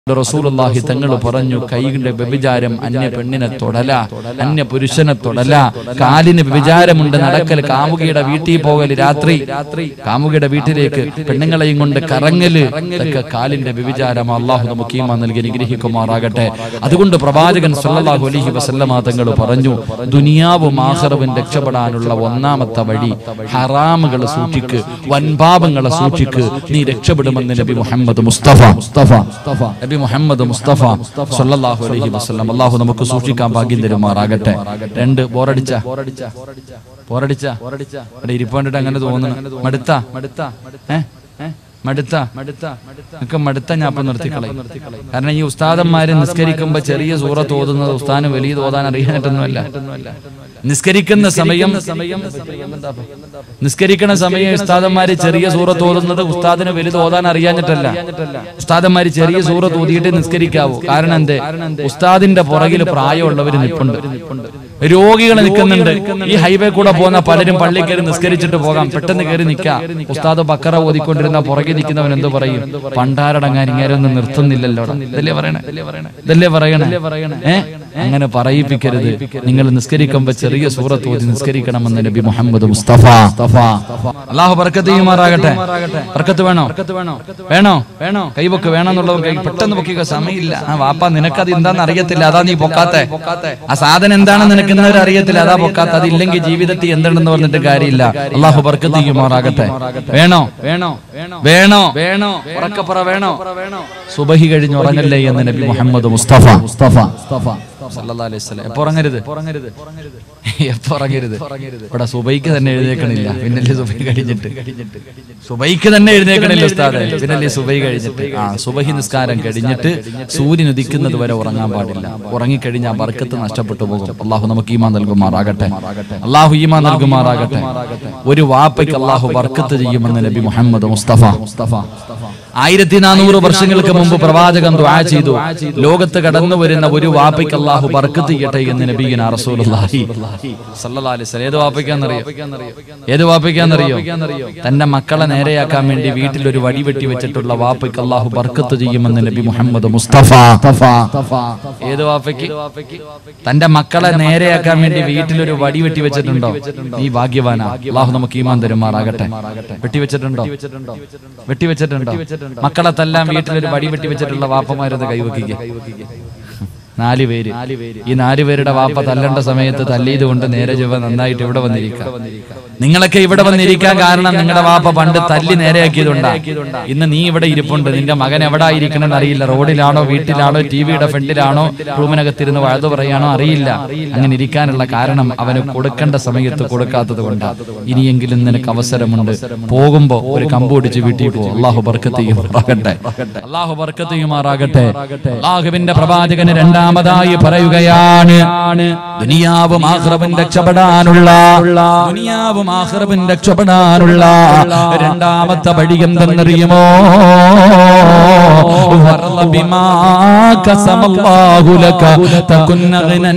റസൂലുള്ളാഹി തങ്ങൾ പറഞ്ഞു കൈയുടെ വ്യഭിചാരം അന്യ പെണ്ണിനെ തൊടല അന്യ പുരുഷനെ തൊടല കാലിന് വ്യഭിചാരമുണ്ട് നടക്കൽ കാമുകിയുടെ വീട്ടിൽ പോകൽ രാത്രി കാമുകിയുടെ വീട്ടിലേക്ക് പെണ്ണുങ്ങളെയും കൊണ്ട് കറങ്ങല് ഇതൊക്കെ കാലിന്റെ വ്യഭിചാരം അള്ളാഹു നമുക്ക് ഈമാൻ നൽകി അനുഗ്രഹിക്കുമാറാകട്ടെ അതുകൊണ്ട് പ്രവാചകൻ സല്ലല്ലാഹു അലൈഹി വസല്ലമ തങ്ങൾ പറഞ്ഞു ദുനിയാവും ആഖിറവും രക്ഷപ്പെടാനുള്ള ഒന്നാമത്തെ വഴി ഹറാമുകളെ സൂക്ഷിക്ക് വൻപാപങ്ങളെ സൂക്ഷിക്ക് നീ രക്ഷപ്പെടുമെന്ന് നബി മുഹമ്മദ് മുസ്തഫ മുസ്തഫ നബി മുഹമ്മദ് മുസ്തഫ സല്ലല്ലാഹു അലൈഹി വസല്ലം അള്ളാഹു നമുക്ക് സൂക്ഷിക്കാൻ ഭാഗ്യം തരുമാറാകട്ടെ രണ്ട് ബോറടിച്ച ബോറടിച്ച ഇവിടെ ഇരിപ്പണ്ടിട്ട് അങ്ങനെ തോന്നുന്നു മടുത്ത മടുത്ത ഏ ഏ? മടുത്ത മടുത്ത ഒക്കെ മടുത്ത ഞാൻ അപ്പൊ നിർത്തിക്കളയും കാരണം ഈ ഉസ്താദന്മാര് നിസ്കരിക്കുമ്പോ ചെറിയ സൂറത്ത് ഓതുന്നത് ഉസ്താദിന് വലിയ ഓതാൻ അറിയാനായിട്ടൊന്നുമല്ല നിസ്കരിക്കുന്ന സമയം നിസ്കരിക്കുന്ന സമയം ഉസ്താദന്മാര് ചെറിയ സൂറത്ത് ഓതുന്നത് ഉസ്താദിന് വലുത് ഓതാൻ അറിയാഞ്ഞിട്ടല്ല ഉസ്താദന്മാര് ചെറിയ സൂറത്ത് ഓതിയിട്ട് നിസ്കരിക്കാവൂ കാരണം എന്തേ ഉസ്താദിന്റെ പുറകിൽ പ്രായമുള്ളവര് നിൽപ്പുണ്ട് രോഗികൾ നിൽക്കുന്നുണ്ട് ഈ ഹൈവേ കൂടെ പോകുന്ന പലരും പള്ളി കയറി നിസ്കരിച്ചിട്ട് പോകാം പെട്ടെന്ന് കയറി നിൽക്കാം ഉസ്താദ് ബക്കറ ഓതിക്കൊണ്ടിരുന്ന പുറകെ നിൽക്കുന്നവൻ എന്ത് പറയും പണ്ടാരടങ്ങാൻ ഇങ്ങനെ ഒന്നും നിർത്തുന്നില്ലല്ലോ ഇതല്ലേ പറയണേ ഇതല്ലേ പറയണേ ഏ അങ്ങനെ പറയിപ്പിക്കരുത് നിങ്ങൾ നിസ്കരിക്കുമ്പോ ചെറിയ സൂറത്ത് ഓതി നിസ്കരിക്കണമെന്ന് നബി മുഹമ്മദ് മുസ്തഫ അള്ളാഹു ബർക്കത്ത് ചെയ്യുമാറാകട്ടെ ബർക്കത്ത് വേണോ വേണോ വേണോ കൈവക്ക് വേണമെന്നുള്ളവർ കൈ പെട്ടെന്ന് പൊക്കിക്കോ സമയമില്ല ആ വാപ്പ നിനക്കത് എന്താന്ന് അറിയത്തില്ല അതാ നീ പൊക്കാത്തെ ആ സാധനം എന്താണെന്ന് നിനക്ക് ഇന്നവരെ അറിയത്തില്ല അതാ പൊക്കാത്ത അതില്ലെങ്കിൽ ജീവിതത്തിൽ എന്തുണ്ടെന്ന് പറഞ്ഞിട്ട് കാര്യമില്ല അള്ളാഹു ബർക്കത്ത് ചെയ്യുമാറാകട്ടെ വേണോ വേണോ വേണോ വേണോ ഉറക്കപ്പുറ വേണോ സുബഹി കഴിഞ്ഞ് ഉറങ്ങല്ലേ എന്ന് നബി മുഹമ്മദ് മുസ്തഫ മുസ്തഫ മുസ്തഫ സല്ലല്ലാഹു അലൈഹി വസല്ലം എപ്പോ ഉറങ്ങരുത് എപ്പോ ഉറങ്ങരുത് ഇവിടെ സുബൈക്ക് തന്നെ എഴുന്നേക്കണില്ല പിന്നല്ലേ സുബൈ കഴിഞ്ഞിട്ട് സുബൈക്ക് തന്നെ എഴുന്നേക്കണില്ല ഉസ്താദെ പിന്നല്ലേ സുബൈ കഴിഞ്ഞിട്ട് ആ സുബഹി നിസ്കാരം കഴിഞ്ഞിട്ട് സൂര്യൻ ഉദിക്കുന്നത് വരെ ഉറങ്ങാൻ പാടില്ല ഉറങ്ങിക്കഴിഞ്ഞാൽ ബർക്കത്ത് നഷ്ടപ്പെട്ടു പോകും അള്ളാഹു നമുക്ക് ഈമാൻ നൽകുമാറാകട്ടെ അള്ളാഹു ഈമാൻ നൽകുമാറാകട്ടെ ഒരു വാപ്പയ്ക്ക് അള്ളാഹു ബർക്കത്ത് ചെയ്യുമെന്ന് നബി മുഹമ്മദ് മുസ്തഫ മുസ്തഫ ആയിരത്തി നാനൂറ് വർഷങ്ങൾക്ക് മുമ്പ് പ്രവാചകൻ ദുആ ചെയ്തു ലോകത്ത് കടന്നു വരുന്ന ഒരു വാപ്പയ്ക്ക് അള്ളാഹു ബർക്കത്ത് ചെയ്യട്ടെ എന്ന് നബീന റസൂലുള്ളാഹി സല്ലല്ലാഹു അലൈഹി വസല്ലം ഏത് വാപ്പയ്ക്കാന്നറിയോ ഏത് വാപ്പയ്ക്കാന്നറിയോ തന്റെ മക്കളെ നേരെയാക്കാൻ വേണ്ടി വീട്ടിൽ ഒരു വടി വെട്ടി വെച്ചിട്ടുള്ള വാപ്പയ്ക്ക് അള്ളാഹു ബർക്കത്ത് ചെയ്യുമെന്ന് നബി മുഹമ്മദ് മുസ്തഫ ഏത് വാപ്പയ്ക്ക് തന്റെ മക്കളെ നേരെയാക്കാൻ വേണ്ടി വീട്ടിൽ ഒരു വടി വെട്ടി വെച്ചിട്ടുണ്ടോ നീ ഭാഗ്യവാനാ അള്ളാഹു നമുക്ക് ഈമാൻ തരുമാറാകട്ടെ വെട്ടി വെച്ചിട്ടുണ്ടോ വെട്ടി വെച്ചിട്ടുണ്ടോ മക്കളെ തല്ലാൻ വീട്ടിൽ ഒരു വടി വെട്ടി വെച്ചിട്ടുള്ള വാപ്പമാരത് കൈവക്കുക നാല് പേര് ഈ നാല് പേരുടെ വാപ്പ തല്ലേണ്ട സമയത്ത് തല്ലിയത് കൊണ്ട് നേരെ ചൊവ്വ നന്നായിട്ട് ഇവിടെ വന്നിരിക്കാം നിങ്ങളൊക്കെ ഇവിടെ വന്നിരിക്കാൻ കാരണം നിങ്ങളുടെ വാപ്പ പണ്ട് തല്ലി നേരെയാക്കിയതുകൊണ്ടാ ഇന്ന് നീ ഇവിടെ ഇരിപ്പുണ്ട് നിന്റെ മകൻ എവിടെ ആയിരിക്കണം അറിയില്ല റോഡിലാണോ വീട്ടിലാണോ ടിവിയുടെ ഫ്രണ്ടിലാണോ റൂമിനകത്തിരുന്ന് വഴുതു പറയാണോ അറിയില്ല അങ്ങനെ ഇരിക്കാനുള്ള കാരണം അവന് കൊടുക്കേണ്ട സമയത്ത് കൊടുക്കാത്തത് കൊണ്ടാ ഇനിയെങ്കിലും നിനക്ക് അവസരമുണ്ട് പോകുമ്പോ ഒരു കമ്പ് പിടിച്ച് വീട്ടിൽ പോ അള്ളാഹു ബർക്കത്ത് ചെയ്യുമാറാകട്ടെ അള്ളാഹു ബർക്കത്ത് ചെയ്യുമാറാകട്ടെ അള്ളാഹുവിന്റെ പ്രവാചകന് രണ്ടാമതായി പറയുകയാണ് ദുനിയാവും ആഹ്റവും രക്ഷപ്പെടാനുള്ള ദുനിയാവും ആഹ്റവും രക്ഷപ്പെടാനുള്ള രണ്ടാമത്തെ വഴി എന്തെന്നറിയുമോ വറള ബിമാ കസമല്ലാഹു ലക തകുന്ന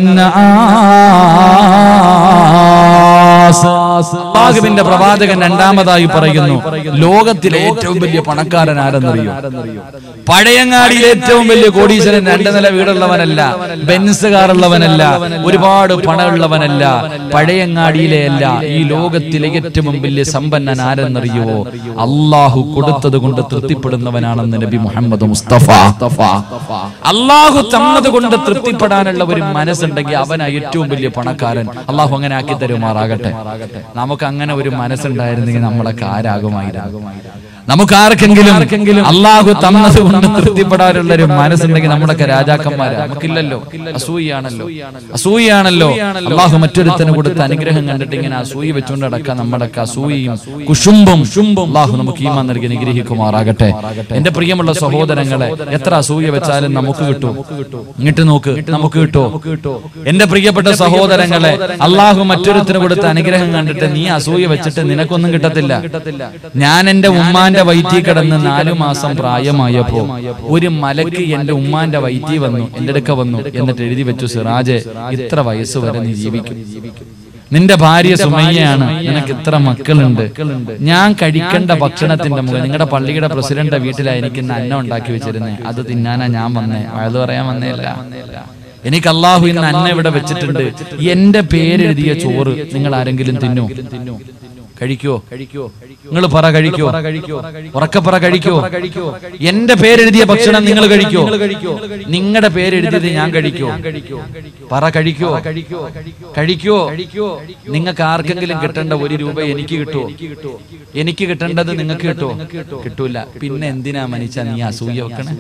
അള്ളാഹുവിന്റെ പ്രവാചകൻ രണ്ടാമതായി പറയുന്നു ലോകത്തിലെ ഏറ്റവും വലിയ പണക്കാരൻ ആരെന്നറിയോ പഴയങ്ങാടിയിലെ ഏറ്റവും വലിയ കോടീശ്വരൻ രണ്ട് നില വീടുള്ളവനല്ല ബെൻസ് കാറുള്ളവനല്ല ഒരുപാട് പണമുള്ളവനല്ല പഴയങ്ങാടിയിലെ അല്ല ഈ ലോകത്തിലെ ഏറ്റവും വലിയ സമ്പന്നൻ ആരെന്നറിയുവോ അള്ളാഹു കൊടുത്തത് കൊണ്ട് തൃപ്തിപ്പെടുന്നവനാണെന്ന് നബി മുഹമ്മദ് മുസ്തഫ അള്ളാഹു തന്നത് കൊണ്ട് തൃപ്തിപ്പെടാനുള്ള ഒരു മനസ്സുണ്ടെങ്കിൽ അവനാ ഏറ്റവും വലിയ പണക്കാരൻ അള്ളാഹു അങ്ങനെ ആക്കി തരുമാറാകട്ടെ നമുക്ക് അങ്ങനെ ഒരു മനസ്സുണ്ടായിരുന്നെങ്കിൽ നമ്മളൊക്കെ ആരാകുമായിരുന്നു നമുക്ക് ആർക്കെങ്കിലും അള്ളാഹു തന്നത് കൊണ്ട് തൃപ്തിപ്പെടാനുള്ള ഒരു മനസ്സുണ്ടെങ്കിൽ നമ്മളൊക്കെ രാജാക്കന്മാരാ നമുക്കില്ലല്ലോ അസൂയാണല്ലോ അസൂയാണല്ലോ അള്ളാഹു മറ്റൊരുത്തന് കൊടുത്ത അനുഗ്രഹം കണ്ടിട്ട് ഇങ്ങനെ അസൂയ വെച്ചുകൊണ്ട് അടക്കാം നമ്മുടെയൊക്കെ അസൂയയും കുശുംബും അള്ളാഹു നമുക്ക് ഈമാൻ നൽകി അനുഗ്രഹിക്കുമാറാകട്ടെ എന്റെ പ്രിയമുള്ള സഹോദരങ്ങളെ എത്ര അസൂയ വെച്ചാലും നമുക്ക് കിട്ടും ഇങ്ങോട്ട് നോക്ക് നമുക്ക് കിട്ടോ എന്റെ പ്രിയപ്പെട്ട സഹോദരങ്ങളെ അള്ളാഹു മറ്റൊരുത്തിന് കൊടുത്ത അനുഗ്രഹം കണ്ടിട്ട് നീ അസൂയ വെച്ചിട്ട് നിനക്കൊന്നും കിട്ടത്തില്ല ഞാൻ എന്റെ ഉമ്മാന്റെ വയറ്റിൽ കിടന്ന് നാലു മാസം പ്രായമായപ്പോ ഒരു മലക്ക് എന്റെ ഉമ്മാന്റെ വയറ്റിൽ വന്നു എന്റെ അടുക്ക വന്നു എന്നിട്ട് എഴുതി വെച്ചു സിറാജെ ഇത്ര വയസ്സ് വരെ നീ ജീവിക്കും നിന്റെ ഭാര്യ സുമയ്യയാണ് നിനക്ക് ഇത്ര മക്കളുണ്ട് ഞാൻ കഴിക്കേണ്ട ഭക്ഷണത്തിന്റെ മുഖം നിങ്ങളുടെ പള്ളിയുടെ പ്രസിഡന്റ് വീട്ടിലാണ് എനിക്ക് ഇന്ന് അന്നം ഉണ്ടാക്കി വെച്ചിരുന്നേ അത് തിന്നാനാ ഞാൻ വന്നേ അത് പറയാൻ വന്നേല്ല എനിക്ക് അള്ളാഹു ഇന്ന് അന്ന ഇവിടെ വെച്ചിട്ടുണ്ട് എന്റെ പേരെഴുതിയ ചോറ് നിങ്ങൾ ആരെങ്കിലും തിന്നോ കഴിക്കോ കഴിക്കോ നിങ്ങൾ പറ കഴിക്കോ ഉറക്കെ പറ കഴിക്കോ എന്റെ പേരെഴുതിയ ഭക്ഷണം നിങ്ങൾ കഴിക്കോ നിങ്ങളുടെ പേരെഴുതിയത് ഞാൻ കഴിക്കോ പറ കഴിക്കോ കഴിക്കോ നിങ്ങൾക്ക് ആർക്കെങ്കിലും കിട്ടേണ്ട ഒരു രൂപ എനിക്ക് കിട്ടുമോ എനിക്ക് കിട്ടേണ്ടത് നിങ്ങൾക്ക് കിട്ടുമോ കിട്ടൂല പിന്നെ എന്തിനാ മനുഷ്യ നീ അസൂയ വെക്കണേ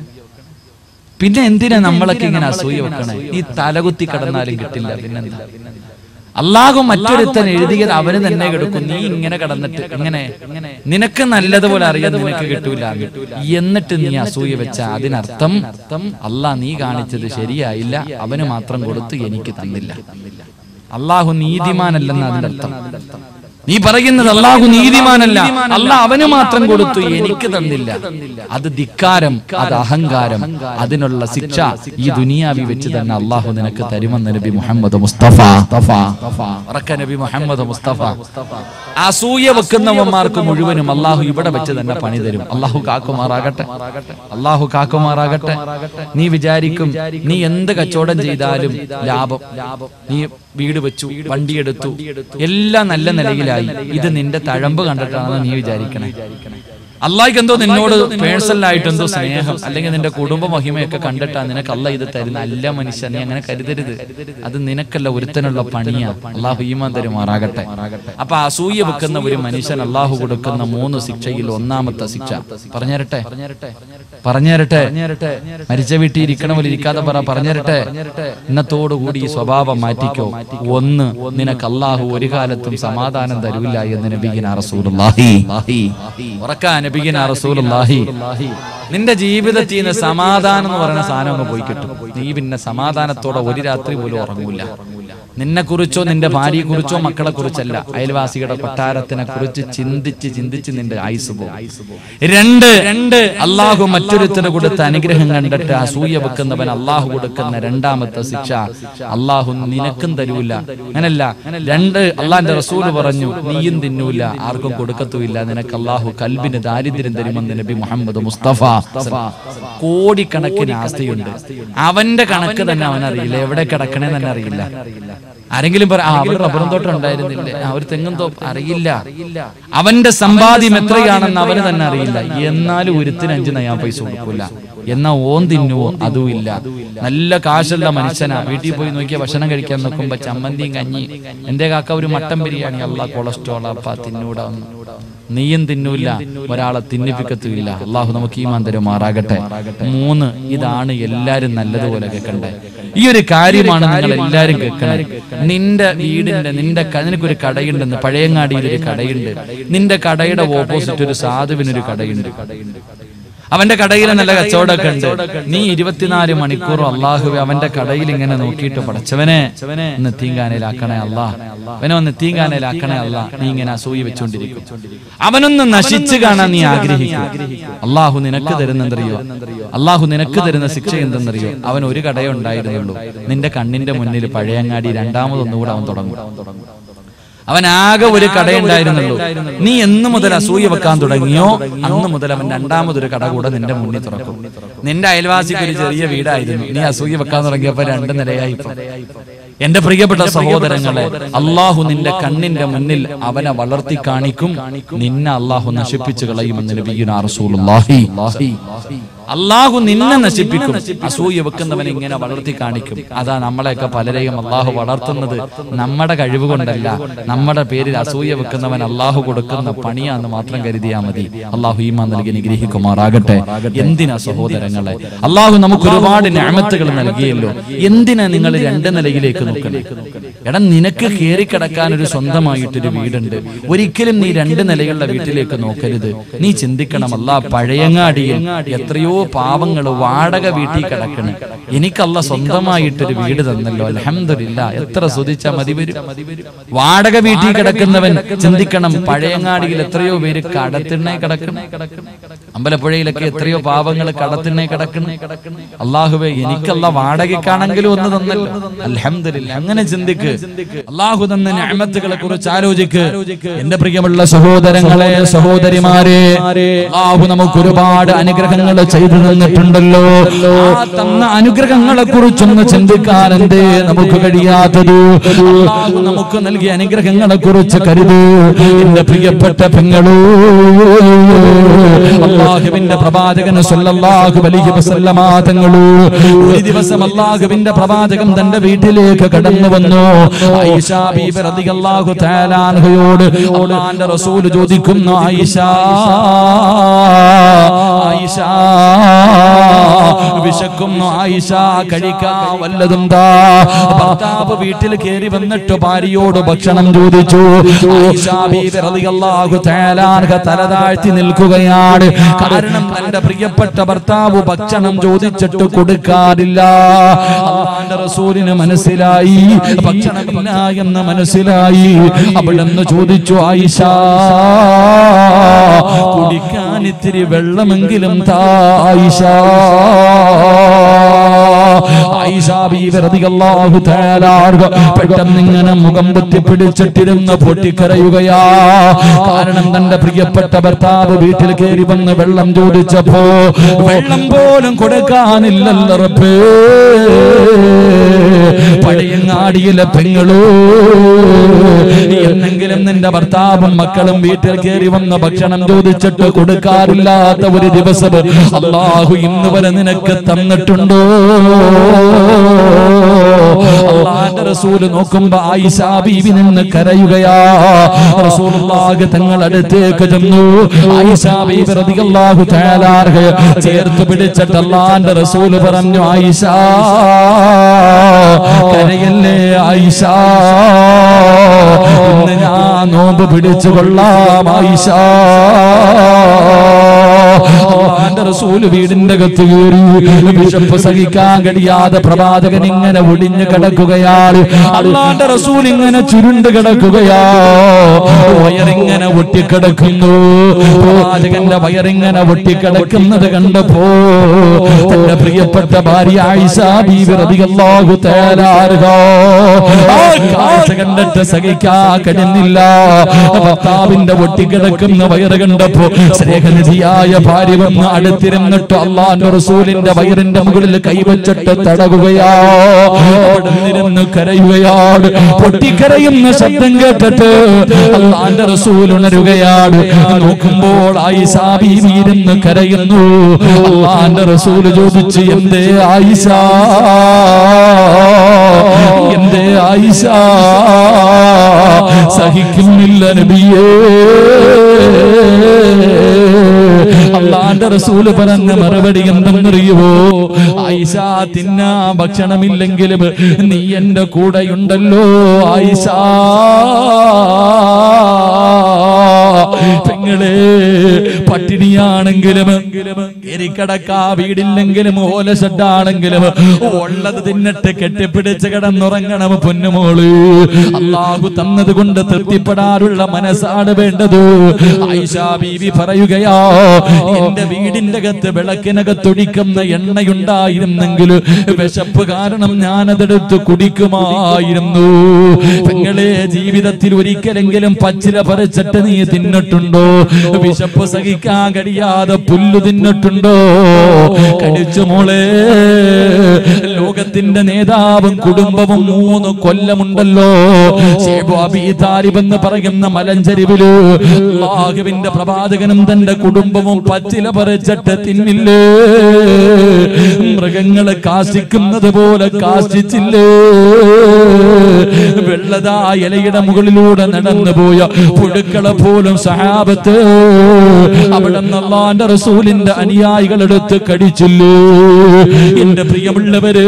പിന്നെ എന്തിനാ നമ്മളൊക്കെ ഇങ്ങനെ അസൂയ വെക്കണേ ഈ തലകുത്തി കടന്നാലും കിട്ടില്ല പിന്നെന്താ അള്ളാഹു മറ്റൊരുത്തൻ എഴുതിയത് അവന് തന്നെ കിടക്കും നീ ഇങ്ങനെ കടന്നിട്ട് ഇങ്ങനെ നിനക്ക് നല്ലതുപോലെ അറിയാൻ നിനക്ക് കിട്ടൂല എന്നിട്ട് നീ അസൂയ വെച്ച അതിനർത്ഥം അള്ളാഹ് നീ കാണിച്ചത് ശരിയായില്ല അവന് മാത്രം കൊടുത്ത് എനിക്ക് തന്നില്ല അള്ളാഹു നീതിമാനല്ലെന്ന് അതിന്റെ അർത്ഥം നീ പറയുന്നത് അള്ളാഹു നീതിമാനല്ല അള്ളാഹ് അവന് മാത്രം കൊടുത്തു എനിക്ക് തന്നില്ല അത് ധിക്കാരം അത് അഹങ്കാരം അതിനുള്ള ശിക്ഷ ഈ ദുനിയാവി വെച്ച് തന്നെ അള്ളാഹു നിനക്ക് തരുമെന്ന് നബി മുഹമ്മദ് മുസ്തഫ ഉറക്ക നബി മുഹമ്മദ് മുസ്തഫ അസൂയ വെക്കുന്നവന്മാർക്ക് മുഴുവനും അള്ളാഹു ഇവിടെ വെച്ച് തന്നെ പണി തരും അള്ളാഹു കാക്കുമാറാകട്ടെ അള്ളാഹു കാക്കുമാറാകട്ടെ നീ വിചാരിക്കും നീ എന്ത് കച്ചവടം ചെയ്താലും ലാഭം നീ വീട് വെച്ചു വണ്ടിയെടുത്തു എല്ലാം നല്ല നിലയിലായി ഇത് നിന്റെ തഴമ്പ് കണ്ടിട്ടാണെന്ന് നീ വിചാരിക്കണേ അള്ളാഹിക്ക് എന്തോ നിന്നോട് പേഴ്സണൽ ആയിട്ട് എന്തോ സ്നേഹം അല്ലെങ്കിൽ നിന്റെ കുടുംബ മഹിമയൊക്കെ കണ്ടിട്ടാ നിനക്ക് അല്ല ഇത് തരുന്ന അല്ല മനുഷ്യ നീ അങ്ങനെ കരുതരുത് അത് നിനക്കല്ല ഒരുത്തനുള്ള പണിയാ അള്ളാഹു ഈമാൻ തരുമാറാകട്ടെ അപ്പൊ അസൂയ വെക്കുന്ന ഒരു മനുഷ്യൻ അള്ളാഹു കൊടുക്കുന്ന മൂന്ന് ശിക്ഷയിൽ ഒന്നാമത്തെ ശിക്ഷ പറഞ്ഞരട്ടെ പറഞ്ഞരട്ടെ മരിച്ച വീട്ടിൽ ഇരിക്കണ പോലെ ഇരിക്കാതെ പറ പറഞ്ഞരട്ടെ ഇന്നത്തോടുകൂടി ഈ സ്വഭാവം മാറ്റിക്കോ ഒന്ന് നിനക്ക് അള്ളാഹു ഒരു കാലത്തും സമാധാനം തരൂല എന്ന് നബീന റസൂലുള്ളാഹി ഉറക്കാ നബിഗിന റസൂലുള്ളാഹി നിന്റെ ജീവിതത്തിൽ നിന്ന് സമാധാനം എന്ന് പറയുന്ന സാധനം അങ്ങ് പോയി കിട്ടും നീ പിന്നെ സമാധാനത്തോടെ ഒരു രാത്രി പോലും ഉറങ്ങൂല നിന്നെ കുറിച്ചോ നിന്റെ ഭാര്യയെ കുറിച്ചോ മക്കളെ കുറിച്ചല്ല അയൽവാസികളുടെ കൊട്ടാരത്തിനെ കുറിച്ച് ചിന്തിച്ച് ചിന്തിച്ച് നിന്റെ ആയുസ് പോകും രണ്ട് രണ്ട് അള്ളാഹു മറ്റൊരുത്തിന് കൊടുത്ത അനുഗ്രഹം കണ്ടിട്ട് അസൂയ വെക്കുന്നവൻ അള്ളാഹു കൊടുക്കുന്ന രണ്ടാമത്തെ ശിക്ഷ അള്ളാഹു നിനക്കും തരൂല അങ്ങനല്ല രണ്ട് അള്ളാന്റെ റസൂല് പറഞ്ഞു നീയും തിന്നൂല ആർക്കും കൊടുക്കത്തുമില്ല നിനക്ക് അള്ളാഹു കൽബിന് ദാരിദ്ര്യം തരുമെന്ന് നബി മുഹമ്മദ് മുസ്തഫ കോടിക്കണക്കിന് ആസ്തിയുണ്ട് അവന്റെ കണക്ക് തന്നെ അവൻ അറിയില്ല എവിടെ കിടക്കണേ തന്നെ അറിയില്ല ആരെങ്കിലും പറ ആ അവിടെ റബ്ബറും തോട്ടം ഉണ്ടായിരുന്നില്ലേ ആ ഒരു തെങ്ങും തോപ്പ് അറിയില്ല അവന്റെ സമ്പാദ്യം എത്രയാണെന്ന് അവന് തന്നെ അറിയില്ല എന്നാലും ഒരുത്തിന് അഞ്ച് നയാ പൈസ കൊടുക്കൂല എന്നാ ഓൻ തിന്നുവോ അതും ഇല്ല നല്ല കാശുള്ള മനുഷ്യനാ വീട്ടിൽ പോയി നോക്കിയ ഭക്ഷണം കഴിക്കാൻ നോക്കുമ്പോ ചമ്മന്തിയും കഞ്ഞി എന്റെ കാക്ക ഒരു മട്ടൻ ബിരിയാണി അല്ല കൊളസ്ട്രോൾ അപ്പ തിന്നൂടാ ഒന്ന് നീയും തിന്നൂല ഒരാളെ തിന്നിപ്പിക്കത്തുമില്ല അള്ളാഹു നമുക്ക് ഈ മന്ദിരം മാറാകട്ടെ മൂന്ന് ഇതാണ് എല്ലാരും നല്ലതുപോലെ കേൾക്കണ്ടേ ഈ ഒരു കാര്യമാണ് നിങ്ങൾ എല്ലാരും കേൾക്കണേ നിന്റെ വീടിന്റെ നിന്റെ ക- നിനക്കൊരു കടയുണ്ടെന്ന് പഴയങ്ങാടിയിൽ ഒരു കടയുണ്ട് നിന്റെ കടയുടെ ഓപ്പോസിറ്റ് ഒരു സാധുവിനൊരു കടയുണ്ട് അവന്റെ കടയിൽ നല്ല കച്ചവടമൊക്കെ ഉണ്ട് നീ ഇരുപത്തിനാല് മണിക്കൂറും അള്ളാഹു അവന്റെ കടയിൽ ഇങ്ങനെ നോക്കിയിട്ട് പടച്ചവനെ ഒന്ന് തീങ്കാനയിലാക്കണേ അല്ലാ അവനെ ഒന്ന് തീങ്കാനയിലാക്കണേ അല്ല നീ ഇങ്ങനെ അസൂയ വെച്ചുകൊണ്ടിരിക്കും അവനൊന്ന് നശിച്ചു കാണാൻ നീ ആഗ്രഹിക്കും അള്ളാഹു നിനക്ക് തരുന്നെന്തറിയോ അള്ളാഹു നിനക്ക് തരുന്ന ശിക്ഷ എന്തെന്നറിയോ അവൻ ഒരു കടയേ ഉണ്ടായിരുന്നുള്ളൂ നിന്റെ കണ്ണിന്റെ മുന്നിൽ പഴയങ്ങാടി രണ്ടാമതൊന്നുകൂടെ അവൻ തുടങ്ങും അവൻ ആകെ ഒരു കടയുണ്ടായിരുന്നുള്ളൂ നീ എന്ന് മുതൽ അസൂയ വെക്കാൻ തുടങ്ങിയോ അന്ന് മുതൽ അവൻ രണ്ടാമതൊരു കട കൂടെ നിന്റെ മുന്നിൽ തുറക്കും നിന്റെ അയൽവാസിക്ക് ഒരു ചെറിയ വീടായിരുന്നു നീ അസൂയ വെക്കാൻ തുടങ്ങിയപ്പോ രണ്ട് നിലയായി ഇപ്പൊ. എന്റെ പ്രിയപ്പെട്ട സഹോദരങ്ങളെ അള്ളാഹു നിന്റെ കണ്ണിന്റെ മുന്നിൽ അവനെ വളർത്തി കാണിക്കും നിന്നെ അള്ളാഹു നശിപ്പിച്ചു കളയുമെന്ന് നബിയുനാ റസൂലുള്ളാഹി അള്ളാഹു നിന്നെ നശിപ്പിക്കും അസൂയ വെക്കുന്നവനെ ഇങ്ങനെ വളർത്തി കാണിക്കും അതാ നമ്മളെയൊക്കെ പലരെയും അള്ളാഹു വളർത്തുന്നത് നമ്മുടെ കഴിവ് കൊണ്ടല്ല നമ്മുടെ പേരിൽ അസൂയ വെക്കുന്നവൻ അള്ളാഹു കൊടുക്കുന്ന പണിയാന്ന് മാത്രം കരുതിയാ മതി അള്ളാഹു ഈമാൻ നൽകി നിഗ്രഹിക്കുമാറാകട്ടെ എന്തിനാ സഹോദരങ്ങളെ അള്ളാഹു നമുക്ക് ഒരുപാട് ഞാമത്തുകൾ നൽകിയല്ലോ എന്തിനാ നിങ്ങൾ രണ്ട് നിലയിലേക്ക് നോക്കണേ എടാ നിനക്ക് കയറി കിടക്കാൻ ഒരു സ്വന്തമായിട്ടൊരു വീടുണ്ട് ഒരിക്കലും നീ രണ്ട് നിലയുള്ള വീട്ടിലേക്ക് നോക്കരുത് നീ ചിന്തിക്കണം അല്ല പഴയങ്ങാടിയിൽ എത്രയോ പാവങ്ങൾ വാടക വീട്ടിൽ കിടക്കണ് എനിക്കല്ല സ്വന്തമായിട്ടൊരു വീട് തന്നല്ലോ അലഹമില്ല എത്ര സ്തുതിച്ചാ മതി വരും വാടക വീട്ടിൽ കിടക്കുന്നവൻ ചിന്തിക്കണം പഴയങ്ങാടിയിൽ എത്രയോ പേര് കടത്തിണ്ണെ കിടക്കണം അമ്പലപ്പുഴയിലൊക്കെ എത്രയോ പാവങ്ങൾ കടത്തിനെ കിടക്കുന്നു അള്ളാഹുവെ എനിക്കല്ല വാടകയ്ക്കാണെങ്കിലും ഒന്ന് തന്നല്ലോ അൽഹംദുലില്ല അങ്ങനെ ചിന്തിക്ക് അള്ളാഹു തന്ന ഞാമത്തുകളെ കുറിച്ച് ആലോചിക്ക് എന്റെ പ്രിയമുള്ള സഹോദരങ്ങളെ സഹോദരിമാരെ അള്ളാഹു നമുക്ക് ഒരുപാട് അനുഗ്രഹങ്ങൾ ചെയ്തു തന്നിട്ടുണ്ടല്ലോ ആ തന്ന അനുഗ്രഹങ്ങളെ കുറിച്ചൊന്ന് ചിന്തിക്കാൻ എന്തേ നമുക്ക് കഴിയാത്തത് അള്ളാഹു നമുക്ക് നൽകിയ അനുഗ്രഹങ്ങളെ കുറിച്ച് കരുതൂ എന്റെ പ്രിയപ്പെട്ട പെങ്ങളൂ അള്ളാഹുവിന്റെ പ്രവാചകൻ സല്ലല്ലാഹു അലൈഹി വസല്ലമ തങ്ങളു ഒരു ദിവസം അള്ളാഹുവിന്റെ പ്രവാചകൻ തന്റെ വീട്ടിലേക്ക് കടന്നു വന്നു ആയിഷ ബീബി റളിയല്ലാഹു തആല അൻഹയോട് അള്ളാഹുവിന്റെ റസൂൽ ചോദിക്കുന്നു ആയിഷ ആയിഷ വിശക്കുന്നു ആയിഷ കഴിക്കാൻ വല്ലതും താ ഭർത്താവ് വീട്ടിൽ കയറി വന്നിട്ട് ഭാര്യയോട് ഭക്ഷണം ചോദിച്ചു ആയിഷ ബീബി റളിയല്ലാഹു തആല അൻഹ തല താഴ്ത്തി നിൽക്കുകയാണ് കാരണം തന്റെ പ്രിയപ്പെട്ട ഭർത്താവ് ഭക്ഷണം ചോദിച്ചിട്ട് കൊടുക്കാറില്ല അള്ളാന്റെ റസൂലിന് മനസ്സിലായി ഭക്ഷണമില്ല എന്ന് മനസ്സിലായി അവിടെന്ന് ചോദിച്ചു ആയിഷ കുടിക്കാൻ ഇത്തിരി വെള്ളമെങ്കിലും താ ആയിഷ ആയിഷ ബീവി റളിയല്ലാഹു തആല അൻഹ പെട്ടെന്ന് ഇങ്ങനെ മുഖം പൊത്തി പിടിച്ചിട്ടിരുന്ന് പൊട്ടിക്കരയുകയാ കാരണം തന്റെ പ്രിയപ്പെട്ട ഭർത്താവ് വീട്ടിൽ കയറി വന്ന് വെള്ളം ചോദിച്ചപ്പോ വെള്ളം പോലും കൊടുക്കാനില്ലല്ലോ റബ്ബേ പഴയങ്ങാടിയിലെ പെങ്ങളോ എന്നെങ്കിലും നിന്റെ ഭർത്താവും മക്കളും വീട്ടിൽ കയറി വന്ന് ഭക്ഷണം ചോദിച്ചിട്ട് കൊടുക്കാറില്ലാത്ത ഒരു ദിവസം അള്ളാഹു ഇന്ന് വരെ നിനക്ക് തന്നിട്ടുണ്ടോ അള്ളാന്റെ റസൂല് നോക്കുമ്പോ ആയിഷ ബീവി നിന്ന് കരയുകയാ റസൂലുള്ളാഹി തങ്ങൾ അടുത്തേക്ക് ചെന്നു ആയിഷ ബീവി റളിയല്ലാഹു തആല അൻഹ ചേർത്ത് പിടിച്ചിട്ട് അള്ളാന്റെ റസൂല് പറഞ്ഞു ആയിഷ കരയല്ലേ ആയിഷ ഇന്ന് ഞാൻ നോമ്പ് പിടിച്ചു കൊള്ളാം ആയിഷ അള്ളാന്റെ റസൂല് വീടിന്റെ അകത്ത് കയറി വിശപ്പ് സഹിക്കാൻ കഴിയാതെ പ്രവാചകൻ ഇങ്ങനെ ഒടിഞ്ഞു കിടക്കുകയാണ് അള്ളാന്റെ റസൂൽ ഇങ്ങനെ ചുരുണ്ട് കിടക്കുകയാ വയറിങ്ങനെ ഒട്ടിക്കിടക്കുന്നു പ്രവാചകന്റെ വയറിങ്ങനെ ഒട്ടിക്കിടക്കുന്നത് കണ്ടപ്പോ തന്റെ പ്രിയപ്പെട്ട ഭാര്യ ആയിഷ ബീവി റളിയല്ലാഹു തആല അൻഹ ആ കാഴ്ച കണ്ടിട്ട് സഹിക്കാൻ കഴിയുന്നില്ല ഭർത്താവിന്റെ ഒട്ടിക്കിടക്കുന്ന വയറ് കണ്ടപ്പോ സ്നേഹനിധിയായ ഭാര്യ വന്ന് അടുത്തിരുന്നിട്ട് അള്ളാന്റെ റസൂലിന്റെ വയറിന്റെ മുകളിൽ കൈവച്ചിട്ട് തടകുകയാ അവിടെ നിന്നിരുന്ന് കരയുകയാണ് പൊട്ടിക്കരയുന്ന ശബ്ദം കേട്ടിട്ട് അള്ളാന്റെ റസൂൽ ഉണരുകയാണ് നോക്കുമ്പോൾ ആയിഷ ബീവി ഇരുന്ന് കരയുന്നു അള്ളാന്റെ റസൂൽ ചോദിച്ചു എന്തേ ആയിഷ എന്തേ ആയിഷ സഹിക്കുന്നില്ല നബിയേ അള്ളാന്റെ റസൂല് പറഞ്ഞ മറുപടി എന്തെന്നറിയുവോ ആയിഷ തിന്നാ ഭക്ഷണമില്ലെങ്കിലും നീ എന്റെ കൂടെയുണ്ടല്ലോ ആയിഷ പെങ്ങളെ പട്ടിണിയാണെങ്കിലും എരിക്കടക്കാ വീടില്ലെങ്കിലും ഓലഷഡാണെങ്കിലും ഉള്ളത് തിന്നിട്ട് കെട്ടിപ്പിടിച്ച് കിടന്നുറങ്ങണം പൊന്നുമോള് അള്ളാഹു തന്നത് കൊണ്ട് തൃപ്തിപ്പെടാനുള്ള മനസ്സാണ് വേണ്ടത് ആയിഷ ബീവി പറയുകയാ എന്റെ വീടിന്റെ അകത്ത് വിളക്കിനകത്തൊടിക്കുന്ന എണ്ണയുണ്ടായിരുന്നെങ്കിൽ വിശപ്പ് കാരണം ഞാനതെടുത്ത് കുടിക്കുമായിരുന്നു പെങ്ങളെ ജീവിതത്തിൽ ഒരിക്കലെങ്കിലും പച്ചില പറിച്ചിട്ട് നീ തിന്നിട്ടുണ്ടോ വിശപ്പ് സഹിക്കാൻ കഴിയാതെ പുല്ലു തിന്നിട്ടുണ്ടോ കടിച്ചു മോളെ ലോകത്തിന്റെ നേതാവും കുടുംബവും മൂന്ന് കൊല്ലമുണ്ടല്ലോ ഷേബു അബീ താലിബ് എന്ന് പറയുന്ന മലഞ്ചരിവില് അള്ളാഹുവിന്റെ പ്രവാചകനും തന്റെ കുടുംബവും പച്ചില പറിച്ചിട്ട് തിന്നില്ലേ മൃഗങ്ങളെ കാശിക്കുന്നത് പോലെ കാശിച്ചില്ലേ വെള്ളതാ ഇലയുടെ മുകളിലൂടെ നടന്നു പോയ പുഴുക്കളെ പോലും സഹാബത്ത് അവിടെ അള്ളാന്റെ റസൂലിന്റെ അനുയായികൾ എടുത്ത് കടിച്ചില്ലേ എന്റെ പ്രിയമുള്ളവര്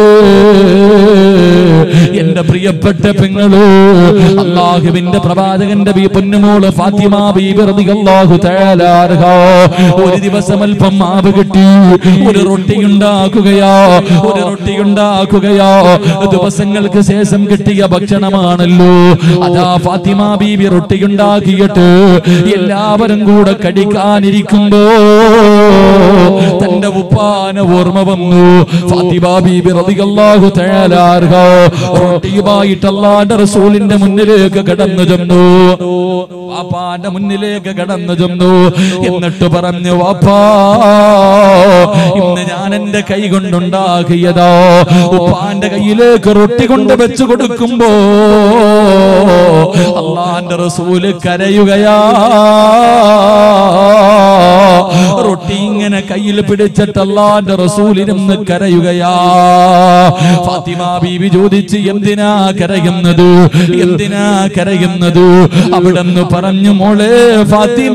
എന്റെ പ്രിയപ്പെട്ട പെങ്ങളോ അള്ളാഹുവിന്റെ പ്രവാചകന്റെ ബി പൊന്നുമോള് ഫാത്തിമ ബീബി റളിയല്ലാഹു തആല അൻഹ ഒരു ദിവസം അല്പം മാവ് കിട്ടി ഒരു റൊട്ടി ഉണ്ടാക്കുകയാ ഒരു റൊട്ടി ഉണ്ടാക്കുകയാ ദിവസങ്ങൾക്ക് ശേഷം കിട്ടിയ ഭക്ഷണമാണല്ലോ അതാ ഫാത്തിമ ബീബി റൊട്ടി ഉണ്ടാക്കിയിട്ട് എല്ലാവരും കൂടെ കടിക്കാനിരിക്കുമ്പോ തന്റെ ഉപ്പാന ഓർമ്മ വന്നു ഫാത്തിമ ബീബി റളിയല്ലാഹു തആല അൻഹ റൊട്ടിയുമായിട്ട് അല്ലാഹുവിന്റെ റസൂലിന്റെ മുന്നിലേക്ക് കടന്നു ചെന്നു വാപ്പാന്റെ മുന്നിലേക്ക് കടന്നു ചെന്നു എന്നിട്ട് പറഞ്ഞു വാപ്പാ ഇന്ന് ഞാൻ എന്റെ കൈ കൊണ്ടുണ്ടാക്കിയതോ ഉപ്പാന്റെ കയ്യിലേക്ക് റൊട്ടി കൊണ്ട് വെച്ചു കൊടുക്കുമ്പോ അള്ളാന്റെ റസൂല് കരയുകയാ റൊട്ടി ഇങ്ങനെ കയ്യിൽ പിടിച്ചിട്ട് അള്ളാന്റെ റസൂലിരുന്ന് കരയുകയാ ഫാത്തിമ ബീവി ചോദിച്ച് എന്തിനാ കരയുന്നത് എന്തിനാ കരയുന്നത് അവിടെന്ന് പറഞ്ഞു മോളെ ഫാത്തിമ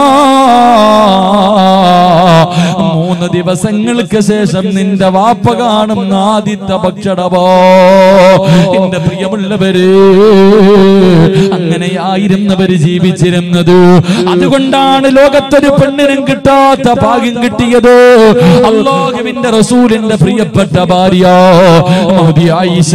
മൂന്ന് ദിവസങ്ങൾക്ക് ശേഷം നിന്റെ വാപ്പ കാണുന്ന ആദ്യത്തെ ഭക്ഷണമോ എന്റെ പ്രിയമുള്ളവര് അങ്ങനെയായിരുന്നവര് ജീവിച്ചിരുന്നത് അതുകൊണ്ടാണ് ലോകത്തൊരു പെണ്ണിനും കിട്ടാത്ത ഭാഗ്യം കിട്ടിയത് അള്ളാഹുവിന്റെ റസൂലിന്റെ പ്രിയപ്പെട്ട ഭാര്യ മഹദി ആയിഷ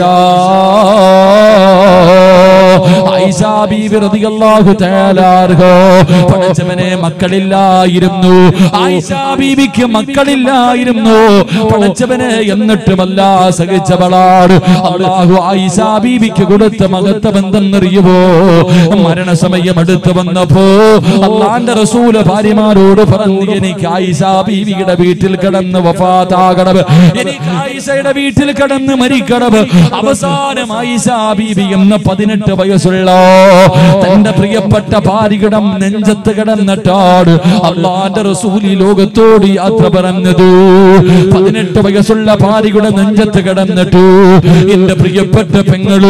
ആയിഷ ബീവി റളിയല്ലാഹു തആല അൻഹ പടച്ചവനെ മക്കളില്ലായിരുന്നു ആയിഷ ബീവിക്ക് മക്കളില്ലായിരുന്നു പടച്ചവനെ എന്നിട്ടുമല്ല സഹിച്ചവളാണ് അള്ളാഹു ആയിഷ ബീവിക്ക് കൊടുത്ത മഹത്വം എന്തെന്നറിയുമോ മരണസമയം അടുത്ത് വന്നപ്പോ അള്ളാന്റെ റസൂല് ഭാര്യമാരോട് പറഞ്ഞു എനിക്ക് ആയിഷ ബീവിയുടെ വീട്ടിൽ കിടന്ന് വഫാത്താകണം എനിക്ക് ആയിഷയുടെ വീട്ടിൽ കിടന്ന് മരിക്കണം അവസാനം ആയിഷ ബീവി എന്ന പതിനെട്ട് വയസ്സുള്ള തന്റെ പ്രിയപ്പെട്ട ഭാര്യയുടെ നെഞ്ചത്ത് കിടന്നിട്ടാണ് അള്ളാന്റെ റസൂലി ലോകത്തോട് യാത്ര പറഞ്ഞത് പതിനെട്ട് വയസ്സുള്ള ഭാര്യയുടെ നെഞ്ചത്ത് കിടന്നിട്ടു എന്റെ പ്രിയപ്പെട്ട പെങ്ങളോ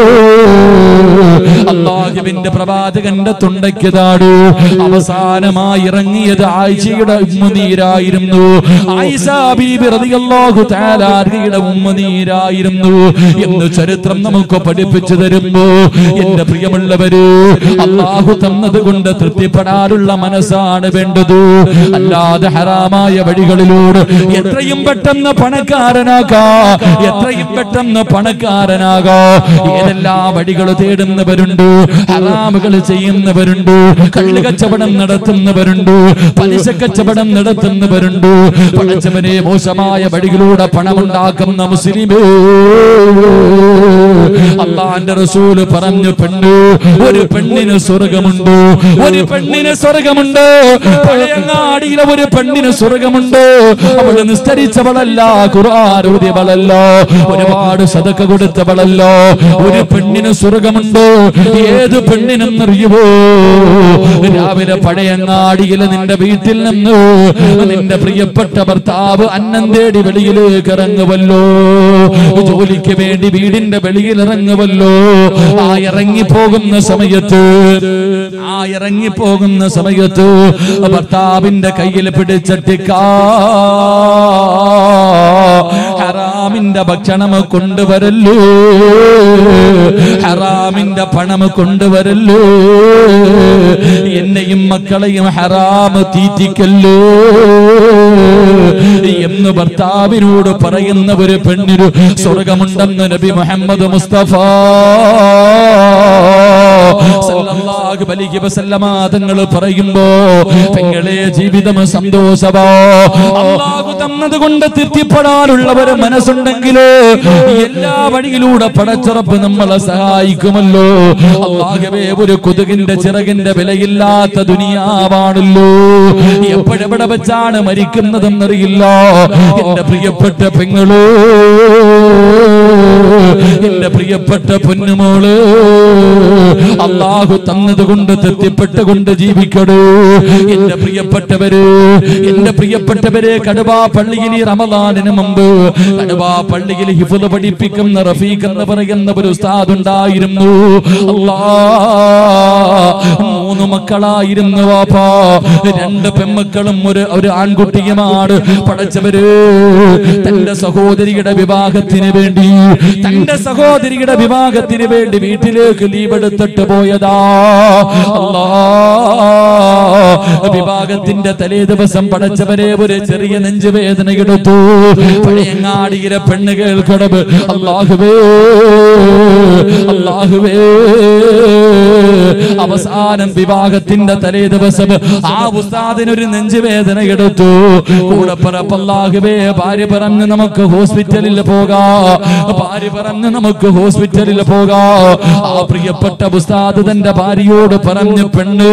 അള്ളാഹുവിന്റെ പ്രവാചകന്റെ തുണ്ടയ്ക്കതാടു അവസാനമായി ഇറങ്ങിയത് ആയിഷയുടെ ഉമ്മുനീരായിരുന്നു ആയിഷ ബീബി റളിയല്ലാഹു തആല അൻഹയുടെ ഉമ്മുനീരായിരുന്നു എന്ന് ചരിത്രം നമുക്ക് പഠിപ്പിച്ചു തരുമ്പോ എന്റെ പ്രിയമുള്ളവര് അള്ളാഹു തന്നത് കൊണ്ട് തൃപ്തിപ്പെടാനുള്ള മനസ്സാണ് വേണ്ടത് അല്ലാതെ ഹറാമായ വഴികളിലൂടെ എത്രയും പെട്ടെന്ന് പണക്കാരനാകാ എത്രയും പെട്ടെന്ന് പണക്കാരനാകാ ഏതെല്ലാം വഴികൾ തേടുന്നവരുണ്ട് ഹറാമുകൾ ചെയ്യുന്നവരുണ്ട് കള്ളു കച്ചവടം നടത്തുന്നവരുണ്ട് പലിശ കച്ചവടം നടത്തുന്നവരുണ്ട് പടച്ചവനെ മോശമായ വഴികളിലൂടെ പണമുണ്ടാക്കുന്ന മുസ്ലിമേ അള്ളാന്റെ റസൂല് പറഞ്ഞു പെണ്ണു ഒരു പെണ്ണിന് സ്വർഗമുണ്ട് ഒരു പെണ്ണിന് സ്വർഗമുണ്ട് പഴയങ്ങാടിയിലെ ഒരു പെണ്ണിന് സ്വർഗമുണ്ട് അവള് നിസ്തരിച്ചവളല്ല ഖുർആാനൂതിയവളല്ല ഒരുപാട് സതക്ക കൊടുത്തവളല്ല ഒരു പെണ്ണിന് സ്വർഗമുണ്ട് ഏത് പെണ്ണിനെന്നറിയുമോ രാവിലെ പഴയങ്ങാടിയിലെ നിന്റെ വീട്ടിൽ നിന്ന് നിന്റെ പ്രിയപ്പെട്ട ഭർത്താവ് അന്നം തേടി വെളിയിലേക്ക് ഇറങ്ങുമല്ലോ ജോലിക്ക് വേണ്ടി വീടിന്റെ വെളിയിൽ ഇറങ്ങുമല്ലോ ആ ഇറങ്ങി പോകുന്ന സമയത്ത് ആ ഇറങ്ങി പോകുന്ന സമയത്ത് ഭർത്താവിന്റെ കയ്യിൽ പിടിച്ചട്ടിക്കാ ഹറാമിന്റെ ഭക്ഷണം കൊണ്ടുവരല്ലോ ഹറാമിന്റെ പണം കൊണ്ടുവരല്ലോ എന്നെയും മക്കളെയും ഹറാമ് തീറ്റിക്കല്ലോ എന്ന് ഭർത്താവിനോട് പറയുന്ന ഒരു പെണ്ണിന് സ്വർഗമുണ്ടെന്ന് നബി മുഹമ്മദ് മുസ്തഫ സല്ലല്ലാഹു അലൈഹി വസല്ലമ തങ്ങൾ പറയുമ്പോ പെങ്ങളെ ജീവിതം സന്തോഷമോ അള്ളാഹു തന്നത് കൊണ്ട് തൃപ്തിപ്പെടാനുള്ള ഒരു മനസ്സുണ്ടെങ്കിലോ എല്ലാ വഴിയിലൂടെ പടച്ചുറപ്പ് നമ്മളെ സഹായിക്കുമല്ലോ അള്ളാഹുവേ ഒരു കൊതുകിന്റെ ചിറകിന്റെ വിലയില്ലാത്ത ദുനിയാവാണല്ലോ എപ്പോഴെവിടെ വെച്ചാണ് മരിക്കുന്നതെന്നറിയില്ല എന്റെ പ്രിയപ്പെട്ട പെങ്ങളോ എന്റെ പ്രിയപ്പെട്ട പൊന്നുമോള് അള്ളാഹു തന്നത് കൊണ്ട് തൃപ്തിപ്പെട്ടുകൊണ്ട് ജീവിക്കടൂ എന്റെ പ്രിയപ്പെട്ടവര് എന്റെ പ്രിയപ്പെട്ടവരെ കടുവാ പള്ളിയിൽ ഈ റമദാനിന് മുമ്പ് കടുവാ പള്ളിയിൽ ഹിഫുദ് പഠിപ്പിക്കുന്ന റഫീഖ് എന്ന് പറയുന്ന ഒരു ഉസ്താദ് ഉണ്ടായിരുന്നു അല്ലാ മൂന്ന് മക്കളായിരുന്നു വാപ്പാ രണ്ട് പെൺമക്കളും ഒരു ഒരു ആൺകുട്ടിയുമാണ് പടച്ചവര് തന്റെ തന്റെ സഹോദരിയുടെ വിവാഹത്തിന് വേണ്ടി തന്റെ സഹോദരിയുടെ വിവാഹത്തിന് വേണ്ടി വീട്ടിലേക്ക് ലീവ് എടുത്തിട്ട് പോയതാ അല്ലാ വിവാഹത്തിന്റെ തലേ ദിവസം പടച്ചവരെ ഒരു ചെറിയ നെഞ്ചുവേദന എടുത്തു പഴയങ്ങാടിയിലെ പെണ്ണ് കേൾക്കണം അള്ളാഹുവേ അള്ളാഹുവേ അവസാനം വിവാഹത്തിന്റെ തലേ ദിവസം ആ ഉസ്താദിനൊരു നെഞ്ചുവേദന എടുത്തു കൂടെ പറപ്പല്ലാഹുവേ ഭാര്യ പറഞ്ഞ് നമുക്ക് ഹോസ്പിറ്റലിൽ പോകാം ഭാര്യ പറഞ്ഞ് നമുക്ക് ഹോസ്പിറ്റലിൽ പോകാം ആ പ്രിയപ്പെട്ട ഉസ്താദ് തന്റെ ഭാര്യയോട് പറഞ്ഞു പെണ്ണ്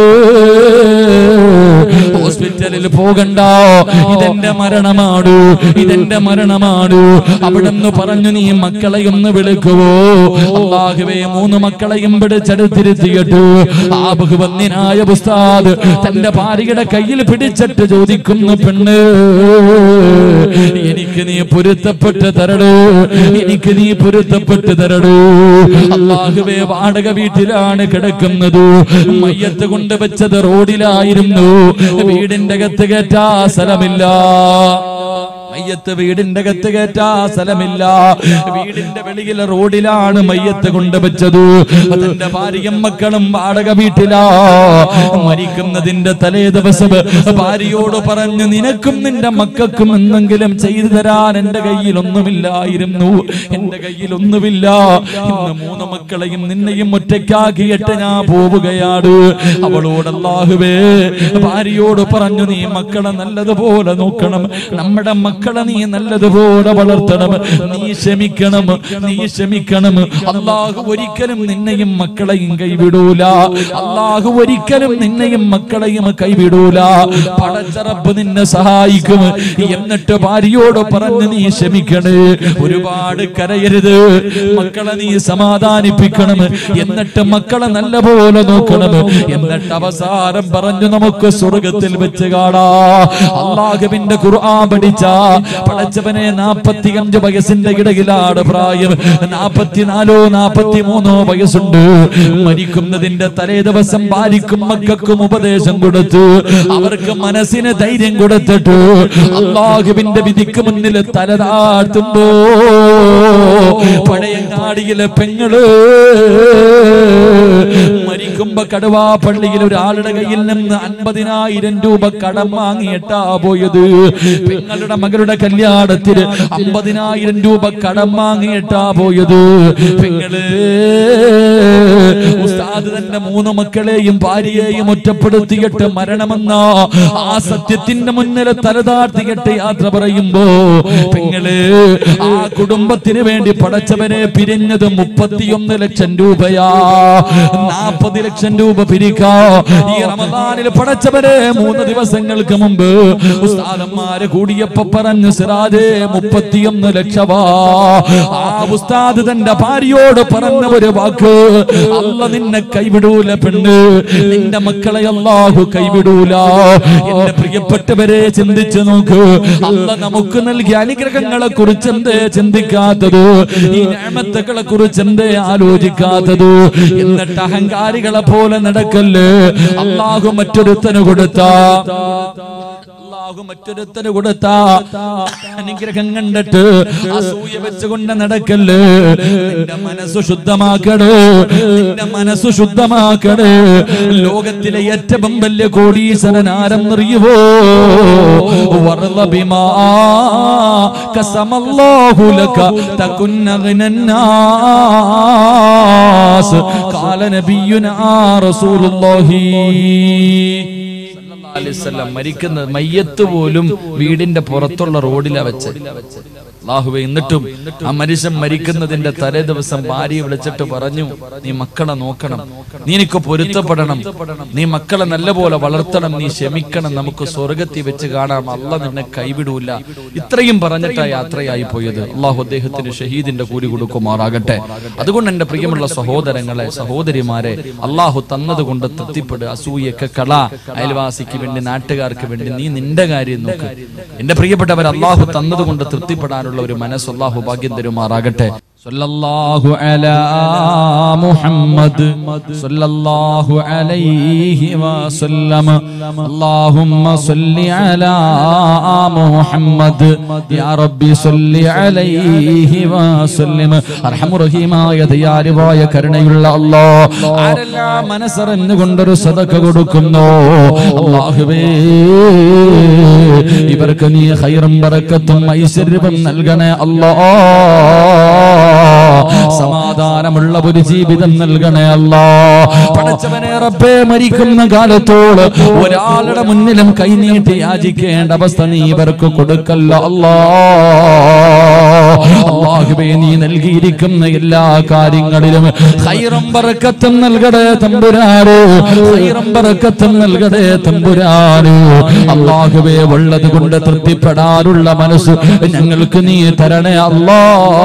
ഹോസ്പിറ്റലിൽ പോകണ്ട ഇതെന്റെ മരണമാണ് ഇതെന്റെ മരണമാണ് അവിടുന്ന് പറഞ്ഞു നീ മക്കളെയൊന്ന് വിളിക്കുവോ അള്ളാഹുവേ മൂന്ന് മക്കളെയും പിടിച്ചെടുത്തിരുത്തിയിട്ട് ആ ബഹുവന്യനായ ഉസ്താദ് തന്റെ ഭാര്യയുടെ കയ്യിൽ പിടിച്ചിട്ട് ചോദിക്കുന്നു പെണ്ണ് എനിക്ക് നീ പൊരുത്തപ്പെട്ട് തരടൂ എനിക്ക് നീ പൊരുത്തപ്പെട്ട് തരടൂ അള്ളാഹുവേ വാടക വീട്ടിലാണ് കിടക്കുന്നത് മയ്യത്ത് കൊണ്ട് വെച്ചത് റോഡിലായിരുന്നു വീടിന്റെ അകത്ത് കയറ്റാ സ്ഥലമില്ല മയ്യത്ത് വീടിന്റെ അകത്ത് കയറ്റാ സ്ഥലമില്ല വീടിന്റെ വെളിയിൽ റോഡിലാണ് മയ്യത്ത് കൊണ്ടുവച്ചത് തന്റെ ഭാര്യയും മക്കളും വാടക വീട്ടിലാ മരിക്കുന്നതിന്റെ തലേ ദിവസം ഭാര്യയോട് പറഞ്ഞു നിനക്കും നിന്റെ മക്കൾക്കും എന്തെങ്കിലും ചെയ്തു തരാൻ എന്റെ കയ്യിൽ ഒന്നുമില്ലായിരുന്നു എന്റെ കയ്യിൽ ഒന്നുമില്ല ഇന്ന് മൂന്ന് മക്കളെയും നിന്നെയും ഒറ്റയ്ക്കാക്കിയിട്ട് ഞാൻ പോവുകയാണ് അവളോട് അല്ലാഹുവേ ഭാര്യയോട് പറഞ്ഞു നീ മക്കളെ നല്ലതുപോലെ നോക്കണം നമ്മുടെ മക്കളെ നീ നല്ലതുപോലെ വളർത്തണം നീ ക്ഷമിക്കണം നീ ക്ഷമിക്കണം അള്ളാഹു ഒരിക്കലും നിന്നെയും മക്കളെയും കൈവിടൂല അള്ളാഹു ഒരിക്കലും നിന്നെയും മക്കളെയും കൈവിടൂല പടച്ചറപ്പ് നിന്നെ സഹായിക്കും എന്നിട്ട് ഭാര്യയോട് പറഞ്ഞ് നീ ക്ഷമിക്കണേ ഒരുപാട് കരയരുത് മക്കളെ നീ സമാധാനിപ്പിക്കണം എന്നിട്ട് മക്കളെ നല്ലപോലെ നോക്കണം എന്നിട്ട് അവസാനം പറഞ്ഞു നമുക്ക് സ്വർഗത്തിൽ വെച്ച് കാണാ അള്ളാഹുവിന്റെ ഖുർആൻ പഠിച്ച പടച്ചവനെ നാപ്പത്തിയഞ്ച് വയസ്സിന്റെ ഇടയിലാണ് പ്രായം നാപ്പത്തിനാലോ നാപ്പത്തിമൂന്നോ വയസ്സുണ്ട് മരിക്കുന്നതിന്റെ തലേ ദിവസം ഭാര്യക്കും മക്കൾക്കും ഉപദേശം കൊടുത്തു അവർക്ക് മനസ്സിന് ധൈര്യം കൊടുത്തിട്ട് അള്ളാഹുവിന്റെ വിധിക്ക് മുന്നിൽ തല താഴ്ത്തുമ്പോ പഴയങ്ങാടിയിലെ പെങ്ങള് മരിക്കുമ്പോ കടുവാ പള്ളിയിൽ ഒരാളുടെ കയ്യിൽ നിന്ന് അൻപതിനായിരം രൂപ കടം വാങ്ങിയിട്ടാ പോയത് പെങ്ങളുടെ മകളുടെ കല്യാണത്തിന് അമ്പതിനായിരം രൂപ കടം വാങ്ങിയിട്ടാ പോയത് പെങ്ങള് ഉസ്താദ് തന്റെ മൂന്ന് മക്കളെയും ഭാര്യയെയും ഒറ്റപ്പെടുത്തിയിട്ട് മരണമെന്ന ആ സത്യത്തിന്റെ മുന്നിൽ തലതാഴ്ത്തിയിട്ട് യാത്ര പറയുമ്പോ പെങ്ങള് ആ കുടുംബത്തിന് വേണ്ടി പടച്ചവനെ പിരിഞ്ഞത് മുപ്പത്തിയൊന്ന് ലക്ഷം രൂപയാ നാൽപ്പത് ലക്ഷം രൂപ പിരിക്കാ ഈ റമദാനിൽ പടച്ചവനെ മൂന്ന് ദിവസങ്ങൾക്ക് മുമ്പ് ഉസ്താദന്മാര് കൂടിയപ്പോ പറഞ്ഞു സിറാജേ മുപ്പത്തിയൊന്ന് ലക്ഷവാ ആ ഉസ്താദ് തന്റെ ഭാര്യയോട് പറഞ്ഞ ഒരു വാക്ക് അല്ല നിന്നെ കൈവിടൂല പെണ്ണ് നിന്റെ മക്കളെ അല്ലാഹു കൈവിടൂല എന്റെ പ്രിയപ്പെട്ടവരെ ചിന്തിച്ചു നോക്ക് അല്ല നമുക്ക് നൽകിയ അനുഗ്രഹങ്ങളെ കുറിച്ച് എന്തേ ചിന്തിക്കാത്തത് ഈ ഞാമത്തുകളെ കുറിച്ച് എന്തേ ആലോചിക്കാത്തത് എന്നിട്ട് അഹങ്കാരികളെ പോലെ നടക്കല്ലേ അള്ളാഹു മറ്റൊരുത്തന് കൊടുത്ത അള്ളാഹു മറ്റൊരുത്തന് കൊടുത്ത അനുഗ്രഹം കണ്ടിട്ട് അസൂയ വെച്ചുകൊണ്ട് നടക്കല്ലേ നിന്റെ മനസ്സ് ശുദ്ധമാക്കണേ നിന്റെ മനസ്സ് ശുദ്ധമാക്കണേ ലോകത്തിലെ ഏറ്റവും വലിയ കോടീശ്വരൻ ആരെന്നറിയുവോ വർള ബിമാ കസമല്ലാഹു ലക തകുന്ന ഗനന്നാസ് ഖാല നബിയുനാ റസൂലുള്ളാഹി അലിസ്വല്ലം മരിക്കുന്നത് മയ്യത്ത് പോലും വീടിന്റെ പുറത്തുള്ള റോഡിലാ വെച്ച് അള്ളാഹുവെ എന്നിട്ടും ആ മനുഷ്യൻ മരിക്കുന്നതിന്റെ തലേ ദിവസം ഭാര്യയെ വിളിച്ചിട്ട് പറഞ്ഞു നീ മക്കളെ നോക്കണം നീ എനിക്ക് പൊരുത്തപ്പെടണം നീ മക്കളെ നല്ലപോലെ വളർത്തണം നീ ക്ഷമിക്കണം നമുക്ക് സ്വർഗത്തിൽ വെച്ച് കാണാം അല്ല നിന്നെ കൈവിടൂല ഇത്രയും പറഞ്ഞിട്ടാ യാത്രയായി പോയത് അള്ളാഹു അദ്ദേഹത്തിന് ഷഹീദിന്റെ കൂലി കൊടുക്കുമാറാകട്ടെ അതുകൊണ്ട് എന്റെ പ്രിയമുള്ള സഹോദരങ്ങളെ സഹോദരിമാരെ അള്ളാഹു തന്നത് കൊണ്ട് തൃപ്തിപ്പെടുക അസൂയൊക്കെ കള അയൽവാസിക്ക് വേണ്ടി നാട്ടുകാർക്ക് വേണ്ടി നീ നിന്റെ കാര്യം നോക്ക് എന്റെ പ്രിയപ്പെട്ടവർ അള്ളാഹു തന്നത് കൊണ്ട് തൃപ്തിപ്പെടാനുള്ള ഒരു മനസ്സ് അള്ളാഹു ഭാഗ്യം തരുമാറാകട്ടെ صلى الله على محمد صلى الله عليه وسلم اللهم صل على محمد يا ربي صل عليه وسلم അർഹമ റഹീമായ ദയാലുവായ കരുണയുള്ള അല്ലാ ആരെല്ലാം മനസ്സറിഞ്ഞുകൊണ്ടൊരു സദക്ക കൊടുക്കുന്നു അല്ലാഹുവേ ഇവർക്ക് നീ ഖൈറും ബറക്കത്തും ഐശ്വര്യവും നൽകണേ അല്ലാ സമാധാനമുള്ള ഒരു ജീവിതം നൽകണേ അല്ലാ പടച്ചവനെ റബ്ബേ മരിക്കുന്ന കാലത്തോട് ഒരാളുടെ മുന്നിലും കൈനീട്ടി യാചിക്കേണ്ട അവസ്ഥ നീ ഇവർക്ക് കൊടുക്കല്ല അല്ലാ അള്ളാഹുവേ നീ നൽകിയിരിക്കുന്ന എല്ലാ കാര്യങ്ങളിലും ഹൈറം ബറക്കത്തും നൽകടേ തമ്പുരാര് ഹൈറം ബറക്കത്തും നൽകടേ തമ്പുരാര് അള്ളാഹുവേ ഉള്ളത് കൊണ്ട് തൃപ്തിപ്പെടാനുള്ള മനസ്സ് ഞങ്ങൾക്ക് നീ തരണേ അല്ലാ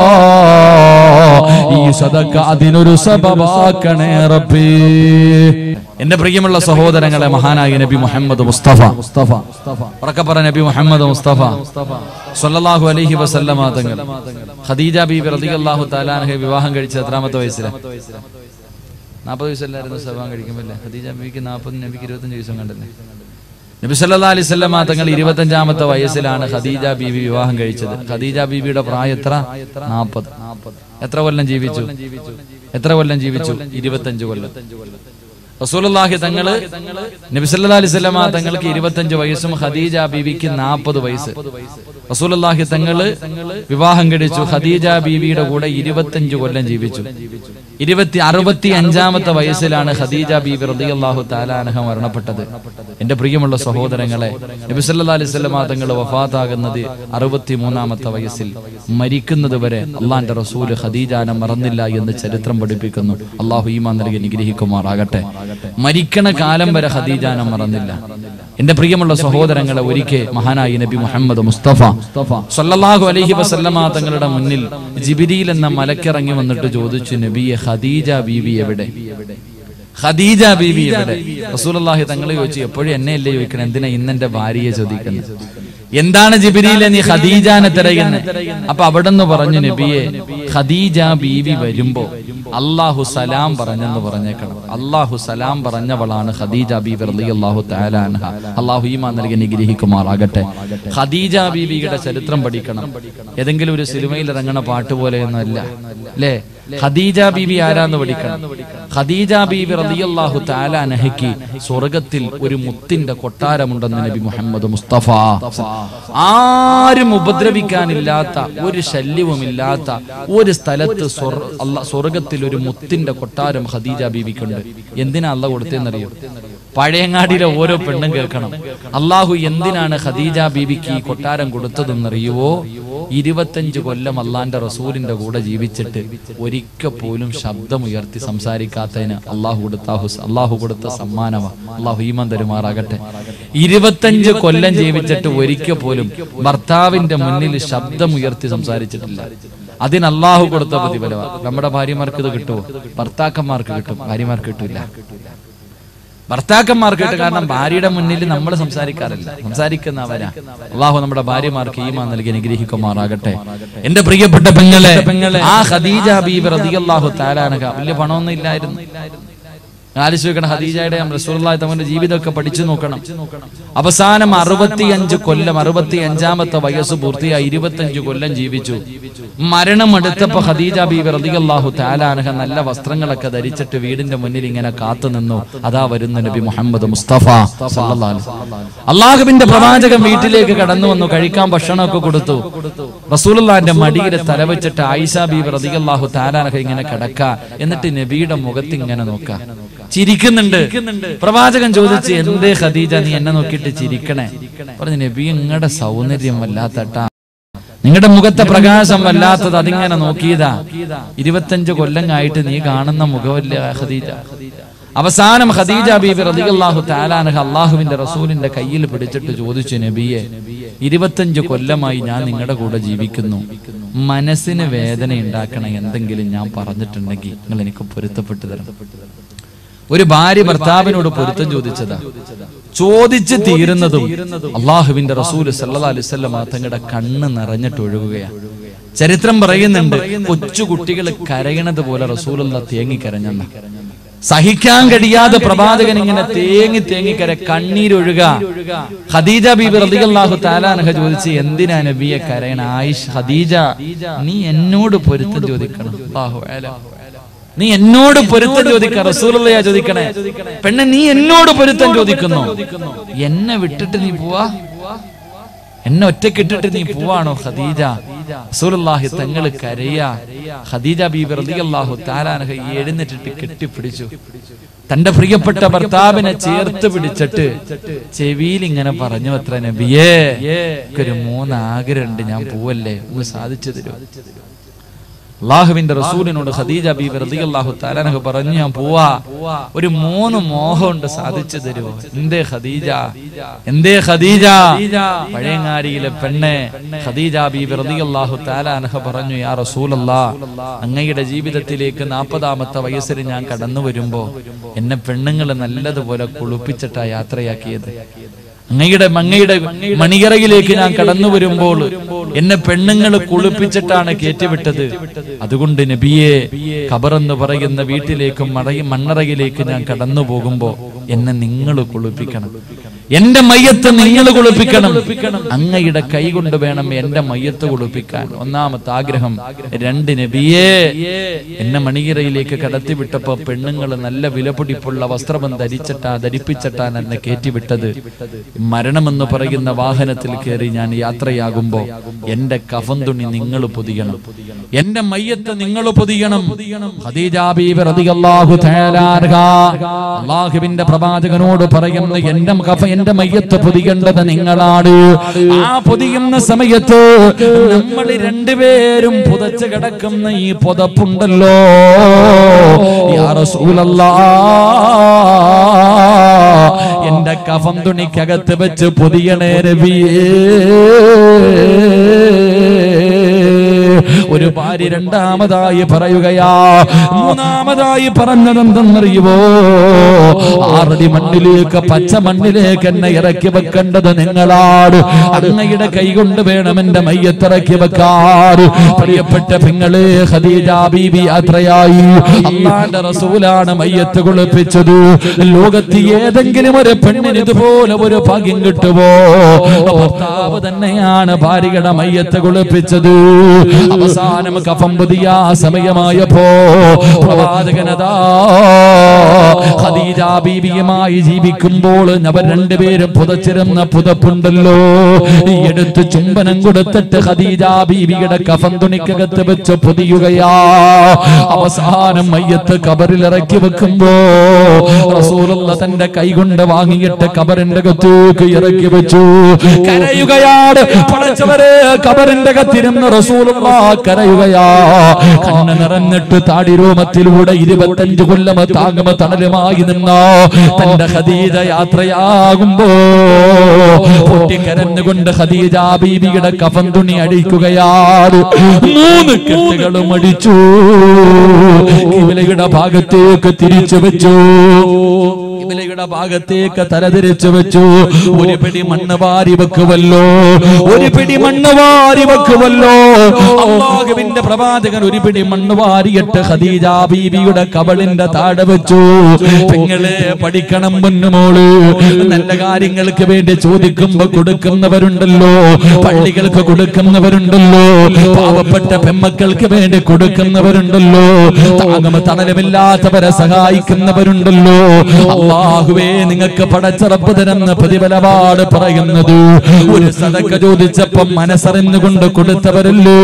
ഈ സദക്ക അതിനൊരു സബവാക്കണേ റബ്ബേ എന്റെ പ്രിയമുള്ള സഹോദരങ്ങളെ മഹാനായ നബി മുഹമ്മദ് മുസ്തഫ മുസ്തഫ ഉറക്കപ്പറ നബി മുഹമ്മദ് മുസ്തഫ സല്ലല്ലാഹു അലൈഹി വസല്ലമ തങ്ങൾ ഖദീജ ബീബി റളിയല്ലാഹു തആലാനെ വിവാഹം കഴിച്ച എത്രാമത്തെ വയസ്സിലാണ് നാൽപ്പത് വയസ്സല്ലായിരുന്നു വിവാഹം കഴിക്കുമ്പോൾ ഖദീജ ബീവിക്ക് നാൽപ്പത് നബിക്ക് ഇരുപത്തഞ്ച് വയസ്സും കണ്ടല്ലേ നബി സല്ലല്ലാഹു അലൈഹി വസല്ലമ തങ്ങൾ ഇരുപത്തഞ്ചാമത്തെ വയസ്സിലാണ് ഖദീജ ബീവി വിവാഹം കഴിച്ചത് ഖദീജ ബീവിയുടെ പ്രായം എത്ര നാൽപ്പത് എത്ര കൊല്ലം ജീവിച്ചു എത്ര കൊല്ലം ജീവിച്ചു ഇരുപത്തഞ്ച് കൊല്ലം റസൂലുള്ളാഹി തങ്ങള് നബി സല്ലല്ലാഹു അലൈഹി വസല്ലമ തങ്ങൾക്ക് ഇരുപത്തഞ്ച് വയസ്സും ഖദീജ ബീവിക്ക് നാൽപ്പത് വയസ്സ് റസൂലുള്ളാഹി തങ്ങള് വിവാഹം കഴിച്ചു ഖദീജ ബീവിയുടെ കൂടെ ഇരുപത്തഞ്ച് കൊല്ലം ജീവിച്ചു ഇരുപത്തി അറുപത്തി അഞ്ചാമത്തെ വയസ്സിലാണ് ഖദീജ ബീബി റളിയല്ലാഹു തആലാനഹ മരണപ്പെട്ടത് എന്റെ പ്രിയമുള്ള സഹോദരങ്ങളെ നബി സല്ലല്ലാഹു അലൈഹി വസല്ലമ തങ്ങൾ വഫാത്താകുന്നത് അറുപത്തി മൂന്നാമത്തെ വയസ്സിൽ മരിക്കുന്നത് വരെ അള്ളാന്റെ റസൂല് ഖദീജാനെ മറന്നില്ല എന്ന് ചരിത്രം പഠിപ്പിക്കുന്നു അള്ളാഹു ഈമാൻ നൽകി അനുഗ്രഹിക്കുമാറാകട്ടെ മരിക്കണ കാലം വരെ ഖദീജാനെ മറന്നില്ല എന്റെ പ്രിയമുള്ള സഹോദരങ്ങളെ ഒരിക്കൽ മഹാനായി നബി മുഹമ്മദ് മുസ്തഫ സല്ലല്ലാഹു അലൈഹി വസല്ലമ തങ്ങളുടെ മുന്നിൽ ജിബിരിയിൽ എന്ന മലക്കിറങ്ങി വന്നിട്ട് ചോദിച്ചു നബിയെ ഖദീജ ബീവി എവിടെ ഖദീജ ബീവി എവിടെ റസൂലുള്ളാഹി തങ്ങൾ ചോദിച്ചു എപ്പോഴും എന്നെ അല്ലേ ചോദിക്കണം എന്തിനാ ഇന്നെന്റെ ഭാര്യയെ ചോദിക്കുന്നത് എന്താണ് ജിബിരിയിലെ നീ ഖദീജാനെ തിരയുന്നത് അപ്പൊ അവിടെ നിന്ന് പറഞ്ഞു നബിയെ ഖദീജ ബീവി വരുമ്പോ അള്ളാഹു സലാം പറഞ്ഞെന്ന് പറഞ്ഞേക്കണം അള്ളാഹു സലാം പറഞ്ഞവളാണ് ഖദീജ ബീവി റളിയല്ലാഹു തആല അൻഹ അള്ളാഹു ഈമാൻ നൽകി അനുഗ്രഹിക്കുമാറാകട്ടെ ഖദീജ ബീവിയുടെ ചരിത്രം പഠിക്കണം ഏതെങ്കിലും ഒരു സിനിമയിൽ ഇറങ്ങണ പാട്ട് പോലെയൊന്നുമല്ല അല്ലേ ഖദീജ ബീവി ആരാന്ന് പഠിക്കണം ഖദീജ ബീവി റളിയല്ലാഹു തആല അൻഹയ്ക്ക് സ്വർഗത്തിൽ ഒരു മുത്തിന്റെ കൊട്ടാരമുണ്ടെന്ന് നബി മുഹമ്മദ് മുസ്തഫ ആരും ഉപദ്രവിക്കാനില്ലാത്ത ഒരു ശല്യവുമില്ലാത്ത ഒരു സ്ഥലത്ത് സ്വർ- അല്ല- സ്വർഗത്തിൽ ഒരു മുത്തിന്റെ കൊട്ടാരം ഖദീജ ബീവിക്കുണ്ട് എന്തിനാ അല്ല കൊടുത്തതെന്നറിയോ പഴയങ്ങാടിയിലെ ഓരോ പെണ്ണും കേൾക്കണം അള്ളാഹു എന്തിനാണ് ഖദീജ ബീവിക്ക് ഈ കൊട്ടാരം കൊടുത്തതെന്നറിയുവോ ഇരുപത്തഞ്ച് കൊല്ലം അള്ളാന്റെ റസൂലിന്റെ കൂടെ ജീവിച്ചിട്ട് ഒരിക്കൽ പോലും ശബ്ദമുയർത്തി സംസാരിക്കാത്തതിന് അള്ളാഹു കൊടുത്ത ഹുസ് അള്ളാഹു കൊടുത്ത സമ്മാനമാ അള്ളാഹു ഈമൻ തരുമാറാകട്ടെ ഇരുപത്തഞ്ച് കൊല്ലം ജീവിച്ചിട്ട് ഒരിക്കൽ പോലും ഭർത്താവിന്റെ മുന്നിൽ ശബ്ദമുയർത്തി സംസാരിച്ചിട്ടില്ല അതിന് അള്ളാഹു കൊടുത്ത പ്രതിഫലമാണ് നമ്മുടെ ഭാര്യമാർക്ക് ഇത് കിട്ടുമോ ഭർത്താക്കന്മാർക്ക് കിട്ടും ഭാര്യമാർക്ക് കിട്ടില്ല ഭർത്താക്കന്മാർക്ക് കിട്ടും കാരണം ഭാര്യയുടെ മുന്നിൽ നമ്മൾ സംസാരിക്കാറില്ല സംസാരിക്കുന്നവരാ അള്ളാഹു നമ്മുടെ ഭാര്യമാർക്ക് ഈമാ നൽകി അനുഗ്രഹിക്കുമാറാകട്ടെ എന്റെ പ്രിയപ്പെട്ട പെങ്ങളെ ആ ഖദീജ ബീബി റളിയല്ലാഹു തആലാനക വലിയ പണമൊന്നും ഇല്ലായിരുന്നു ആലോചിച്ച് നോക്കണം ഹദീജയുടെ റസൂലുള്ളാഹി തങ്ങളുടെ ജീവിതമൊക്കെ പഠിച്ചു നോക്കണം അവസാനം അറുപത്തിയഞ്ച് കൊല്ലം അറുപത്തി അഞ്ചാമത്തെ വയസ്സ് പൂർത്തിയായി ഇരുപത്തഞ്ച് കൊല്ലം ജീവിച്ചു മരണം എടുത്തപ്പോ ഖദീജ ബീബി റളിയല്ലാഹു തആലാനഹ നല്ല വസ്ത്രങ്ങളൊക്കെ ധരിച്ചിട്ട് വീടിന്റെ മുന്നിൽ ഇങ്ങനെ കാത്തു നിന്നു അതാ വരുന്ന നബി മുഹമ്മദ് മുസ്തഫ സല്ലല്ലാഹു അലൈഹി വസല്ലം. അള്ളാഹുവിന്റെ പ്രവാചകൻ വീട്ടിലേക്ക് കടന്നു വന്നു കഴിക്കാൻ ഭക്ഷണമൊക്കെ കൊടുത്തു റസൂലുള്ളാഹിന്റെ മടിയിൽ തലവെച്ചിട്ട് ആയിഷ ബീബി റളിയല്ലാഹു തആലാനഹ ഇങ്ങനെ കിടക്ക എന്നിട്ട് നബിയുടെ മുഖത്ത് ഇങ്ങനെ നോക്ക ചിരിക്കുന്നുണ്ട് പ്രവാചകൻ ചോദിച്ചു എന്തേ ഖദീജ നീ എന്നെ നോക്കിയിട്ട് ചിരിക്കണേ പറഞ്ഞു നബി നിങ്ങളുടെ സൗന്ദര്യം വല്ലാത്തട്ടാ നിങ്ങളുടെ മുഖത്തെ പ്രകാശം വല്ലാത്തത് അതിങ്ങനെ നോക്കിയതാ ഇരുപത്തഞ്ച് കൊല്ലങ്ങായിട്ട് നീ കാണുന്ന മുഖമല്ല ഖദീജ അവസാനം ഖദീജ ബീബി റളിയല്ലാഹു തആലാനഹ അള്ളാഹുവിന്റെ റസൂലിന്റെ കയ്യിൽ പിടിച്ചിട്ട് ചോദിച്ചു നബിയെ ഇരുപത്തഞ്ച് കൊല്ലമായി ഞാൻ നിങ്ങളുടെ കൂടെ ജീവിക്കുന്നു മനസ്സിന് വേദന ഉണ്ടാക്കണ എന്തെങ്കിലും ഞാൻ പറഞ്ഞിട്ടുണ്ടെങ്കിൽ നിങ്ങൾ എനിക്ക് പൊരുത്തപ്പെട്ടു തരണം ഒരു ഭാര്യ ഭർത്താവിനോട് പൊരുത്തം ചോദിച്ചതാ ചോദിച്ച് തീരുന്നതും അള്ളാഹുവിന്റെ റസൂല് സല്ലല്ലാഹു അലൈഹി വസല്ലം തങ്ങളുടെ കണ്ണ് നിറഞ്ഞിട്ട് ഒഴുകുകയാണ് ചരിത്രം പറയുന്നുണ്ട് കൊച്ചു കുട്ടികൾ കരയണത് പോലെ റസൂലുള്ള തേങ്ങി കരഞ്ഞെന്ന സഹിക്കാൻ കഴിയാതെ പ്രവാചകൻ ഇങ്ങനെ തേങ്ങി തേങ്ങി കര കണ്ണീരൊഴുക ഖദീജ ബീബി റളിയല്ലാഹു താലാനഹ ചോദിച്ച് എന്തിനാ നബിയെ കരയണ ആയിഷ് ഖദീജ നീ എന്നോട് പൊരുത്തം ചോദിക്കണം അല്ലാഹു അലം നീ എന്നോട് പൊരുത്തം ചോദിക്ക റസൂലുള്ളയാ ചോദിക്കണേ പെണ്ണെ നീ എന്നോട് പൊരുത്തം ചോദിക്കുന്നു എന്നെ വിട്ടിട്ട് നീ പോവാ എന്നെ ഒറ്റക്കിട്ടിട്ട് നീ പോവാണോ ഖദീജ റസൂലുള്ളാഹി തങ്ങള് കരയാ ഖദീജ ബീബി റളിയല്ലാഹു തആലാനഹ എഴുന്നേറ്റിട്ട് കെട്ടിപ്പിടിച്ചു തന്റെ പ്രിയപ്പെട്ട ഭർത്താവിനെ ചേർത്ത് പിടിച്ചിട്ട് ചെവിയിൽ ഇങ്ങനെ പറഞ്ഞു അത്ര നബിയേ ഒരു മൂന്ന് ആഗ്രഹമുണ്ട് ഞാൻ പോവല്ലേ ഒന്ന് സാധിച്ചു തരൂ അള്ളാഹുവിന്റെ റസൂലിനോട് ഖദീജ ബീബി റളിയല്ലാഹു തആലാനഹ പറഞ്ഞു ഞാൻ പോവാ ഒരു മൂന്ന് മോഹമുണ്ട് സാധിച്ചു തരുമോ എന്തേ ഖദീജ എന്തേ ഖദീജ പഴയങ്ങാടിയിലെ പെണ്ണെ ഖദീജ ബീബി റളിയല്ലാഹു തആലാനഹ പറഞ്ഞു യാ റസൂലല്ലാ അങ്ങയുടെ ജീവിതത്തിലേക്ക് നാൽപ്പതാമത്തെ വയസ്സിൽ ഞാൻ കടന്നു വരുമ്പോ എന്നെ പെണ്ണുങ്ങൾ നല്ലതുപോലെ കുളിപ്പിച്ചിട്ടാ യാത്രയാക്കിയത് അങ്ങയുടെ അങ്ങയുടെ മണിയറയിലേക്ക് ഞാൻ കടന്നു വരുമ്പോൾ എന്നെ പെണ്ണുങ്ങൾ കുളിപ്പിച്ചിട്ടാണ് കയറ്റിവിട്ടത് അതുകൊണ്ട് നബിയെ ഖബറെന്ന് പറയുന്ന വീട്ടിലേക്കും മടയി മണ്ണറയിലേക്ക് ഞാൻ കടന്നു പോകുമ്പോ എന്നെ നിങ്ങൾ കുളിപ്പിക്കണം എന്റെ മയ്യത്ത് നിങ്ങൾ കുളിപ്പിക്കണം അങ്ങയുടെ കൈ കൊണ്ട് വേണം എന്റെ മയ്യത്ത് കുളിപ്പിക്കാൻ ഒന്നാമത്തെ ആഗ്രഹം രണ്ട് നബിയേ എന്നെ മണിയറയിലേക്ക് കടത്തിവിട്ടപ്പോ പെണ്ണുങ്ങൾ നല്ല വിലപിടിപ്പുള്ള വസ്ത്രം ധരിച്ചിട്ടാ ധരിപ്പിച്ചിട്ടാണ് എന്നെ കയറ്റിവിട്ടത് മരണമെന്ന് പറയുന്ന വാഹനത്തിൽ കയറി ഞാൻ യാത്രയാകുമ്പോ എന്റെ കഫൻ തുണി നിങ്ങൾ പൊതിയണം എന്റെ മയ്യത്ത് നിങ്ങൾ പൊതിയണം ഖദീജ ബീവി റളിയല്ലാഹു തആല അൻഹാ അല്ലാഹുവിന്റെ പ്രവാചകനോട് പറയുന്നു എന്റെ കഫ എന്റെ മയ്യത്ത് പൊതിയേണ്ടത് നിങ്ങളാണ് ആ പൊതിയുന്ന സമയത്ത് നമ്മൾ രണ്ടുപേരും പുതച്ച് കിടക്കുന്ന ഈ പുതപ്പുണ്ടല്ലോ യാ റസൂലല്ലാ എന്റെ കഫം തുണിക്കകത്ത് വെച്ച് പൊതിയണേ രവിയേ ഒരു ഭാര്യ രണ്ടാമതായി പറയുകയാ മൂന്നാമതായി പറഞ്ഞതെന്തെന്നറിയുവോ ആറടി മണ്ണിലേക്ക് പച്ച മണ്ണിലേക്ക് എന്നെ ഇറക്കി വെക്കേണ്ടത് നിങ്ങളാട് അങ്ങയുടെ കൈ കൊണ്ട് വേണം എന്റെ മയ്യത്തിറക്കി വെക്കാറ് പ്രിയപ്പെട്ട പെങ്ങളെ ഖദീജ ബീബി യാത്രയായി അള്ളാന്റെ റസൂലാണ് മയ്യത്ത് കുളിപ്പിച്ചത് ലോകത്ത് ഏതെങ്കിലും ഒരു പെണ്ണിന് ഇതുപോലെ ഒരു ഭാഗ്യം കിട്ടുമോ ഭർത്താവ് തന്നെയാണ് ഭാര്യയുടെ മയ്യത്ത് കുളിപ്പിച്ചത് അവസാനം കഫം പുതിയ സമയമായപ്പോ പ്രവാചകനതാ ഖദീജ ബീവിയുമായി ജീവിക്കുമ്പോൾ അവർ രണ്ടുപേരും പുതച്ചിരുന്ന പുതപ്പുണ്ടല്ലോ എടുത്ത് ചുംബനം കൊടുത്തിട്ട് ഖദീജ ബീവിയുടെ കഫം തുണിക്കകത്ത് വെച്ച് പൊതിയുകയാ അവസാനം മയ്യത്ത് കബറിൽ ഇറക്കി വെക്കുമ്പോ റസൂലുള്ള തന്റെ കൈ കൊണ്ട് വാങ്ങിയിട്ട് കബറിന്റെ അകത്തേക്ക് ഇറക്കി വെച്ചു കരയുകയാണ് പടച്ചവരെ കബറിന്റെ അകത്തിരുന്ന് റസൂലുള്ള കരയുകയാ കണ്ണ് നിറഞ്ഞിട്ട് താടിരോമത്തിലൂടെ ഇരുപത്തഞ്ച് കൊല്ലം താങ്ങുമ തണലുമായി നിന്ന തന്റെ ഖദീജ യാത്രയാകുമ്പോ പൊട്ടിക്കരഞ്ഞുകൊണ്ട് ഖദീജ ബീബിയുടെ കഫൻ തുണി അടിക്കുകയാണ് മൂന്ന് കെട്ടുകളും അടിച്ചു കിബിലയുടെ ഭാഗത്തേക്ക് തിരിച്ചു വെച്ചു കിബിലയുടെ ഭാഗത്തേക്ക് തലതിരിച്ചു വെച്ചു ഒരു പിടി മണ്ണ് വാരി വെക്കുവല്ലോ ഒരു പിടി മണ്ണ് വാരി വെക്കുവല്ലോ അള്ളാഹുവിന്റെ പ്രവാചകൻ ഒരു പിടി മണ്ണ് വാരിയിട്ട് ഖദീജ ബീബിയുടെ കബളിന്റെ താഴെ വെച്ചു നിങ്ങളെ പഠിക്കണം പൊന്നുമോള് നല്ല കാര്യങ്ങൾക്ക് വേണ്ടി ചോദിക്കുമ്പോ കൊടുക്കുന്നവരുണ്ടല്ലോ പള്ളികൾക്ക് കൊടുക്കുന്നവരുണ്ടല്ലോ പാവപ്പെട്ട പെമ്മക്കൾക്ക് വേണ്ടി കൊടുക്കുന്നവരുണ്ടല്ലോ താങ്ങും തണലുമില്ലാത്തവരെ സഹായിക്കുന്നവരുണ്ടല്ലോ അള്ളാഹുവേ നിങ്ങൾക്ക് പടച്ചറപ്പ് തരുന്ന പ്രതിഫലപാട് പറയുന്നത് ഒരു സദക്ക ചോദിച്ചപ്പം മനസ്സറിഞ്ഞുകൊണ്ട് കൊടുത്തവരല്ലോ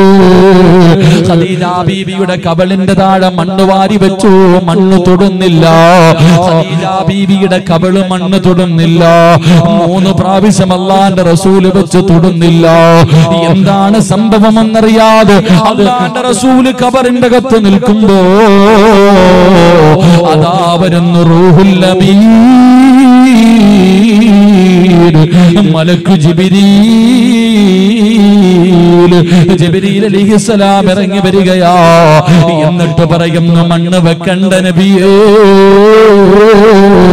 ഖദീജ ബീവിയുടെ കബളിന്റെ താഴെ മണ്ണ് വാരി വെച്ചു മണ്ണ് തൊടുന്നില്ല ഖദീജ ബീവിയുടെ കബള് മണ്ണ് തൊടുന്നില്ല മൂന്ന് പ്രാവശ്യം അള്ളാന്റെ റസൂല് വെച്ച് തൊടുന്നില്ല എന്താണ് സംഭവം എന്നറിയാതെ അള്ളാന്റെ റസൂല് കബറിന്റെ അകത്ത് നിൽക്കുമ്പോ അതാ വരുന്നു റൂഹുൽ അമീൻ മലക്കു ജിബിരീൽ ജിബിരീൽ അലിഹിസ്സലാം ഇറങ്ങി വരികയാ എന്നിട്ട് പറയുന്നു മണ്ണ് വെക്കണ്ട നബിയേ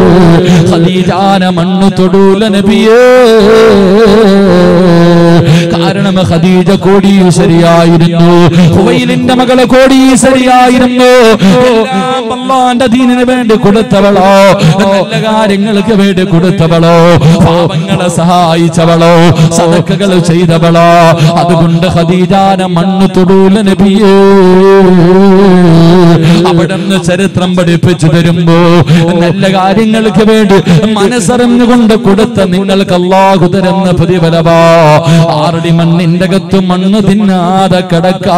ഖദീജാന മണ്ണ് തൊടൂല നബിയേ കാരണം ഖദീജ കോടീശ്വരിയായിരുന്നു ഹുവൈലിന്റെ മകള് കോടീശ്വരിയായിരുന്നു എല്ലാം അള്ളാന്റെ ദീനിന് വേണ്ടി കൊടുത്തവളോ നല്ല കാര്യങ്ങൾക്ക് വേണ്ടി കൊടുത്തവളോ പാവങ്ങളെ സഹായിച്ചവളോ സദക്കകൾ ചെയ്തവളോ അതുകൊണ്ട് ഖദീജാന മണ്ണ് തൊടൂല നബിയേ അവിടുന്ന് ചരിത്രം പഠിപ്പിച്ചു തരുമ്പോ നല്ല കാര്യങ്ങൾക്ക് വേണ്ടി മനസ്സറിഞ്ഞുകൊണ്ട് കൊടുത്ത നിങ്ങൾക്ക് അള്ളാഹു തരുന്ന പ്രതിഫലവാ ആറടി മണ്ണിന്റെ അകത്ത് മണ്ണ് തിന്നാതെ കിടക്കാ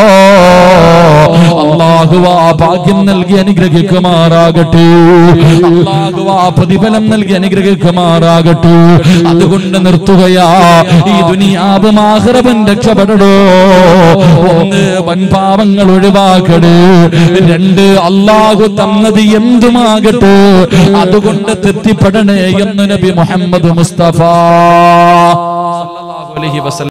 അള്ളാഹു ആ ഭാഗ്യം നൽകി അനുഗ്രഹിക്കുമാറാകട്ടെ അള്ളാഹു ആ പ്രതിഫലം നൽകി അനുഗ്രഹിക്കുമാറാകട്ടെ അതുകൊണ്ട് നിർത്തുകയാ ഈ ദുനിയാവും ആഹ്റവും രക്ഷപ്പെടടോ ഒന്ന് വൻപാവങ്ങൾ ഒഴിവാക്കട് രണ്ട് അള്ളാഹു തന്നത് എന്തുമാകട്ടെ അതുകൊണ്ട് തെറ്റിപ്പെടണേ എന്ന് നബി മുഹമ്മദ് മുസ്തഫ സല്ലല്ലാഹു അലൈഹി വസല്ലം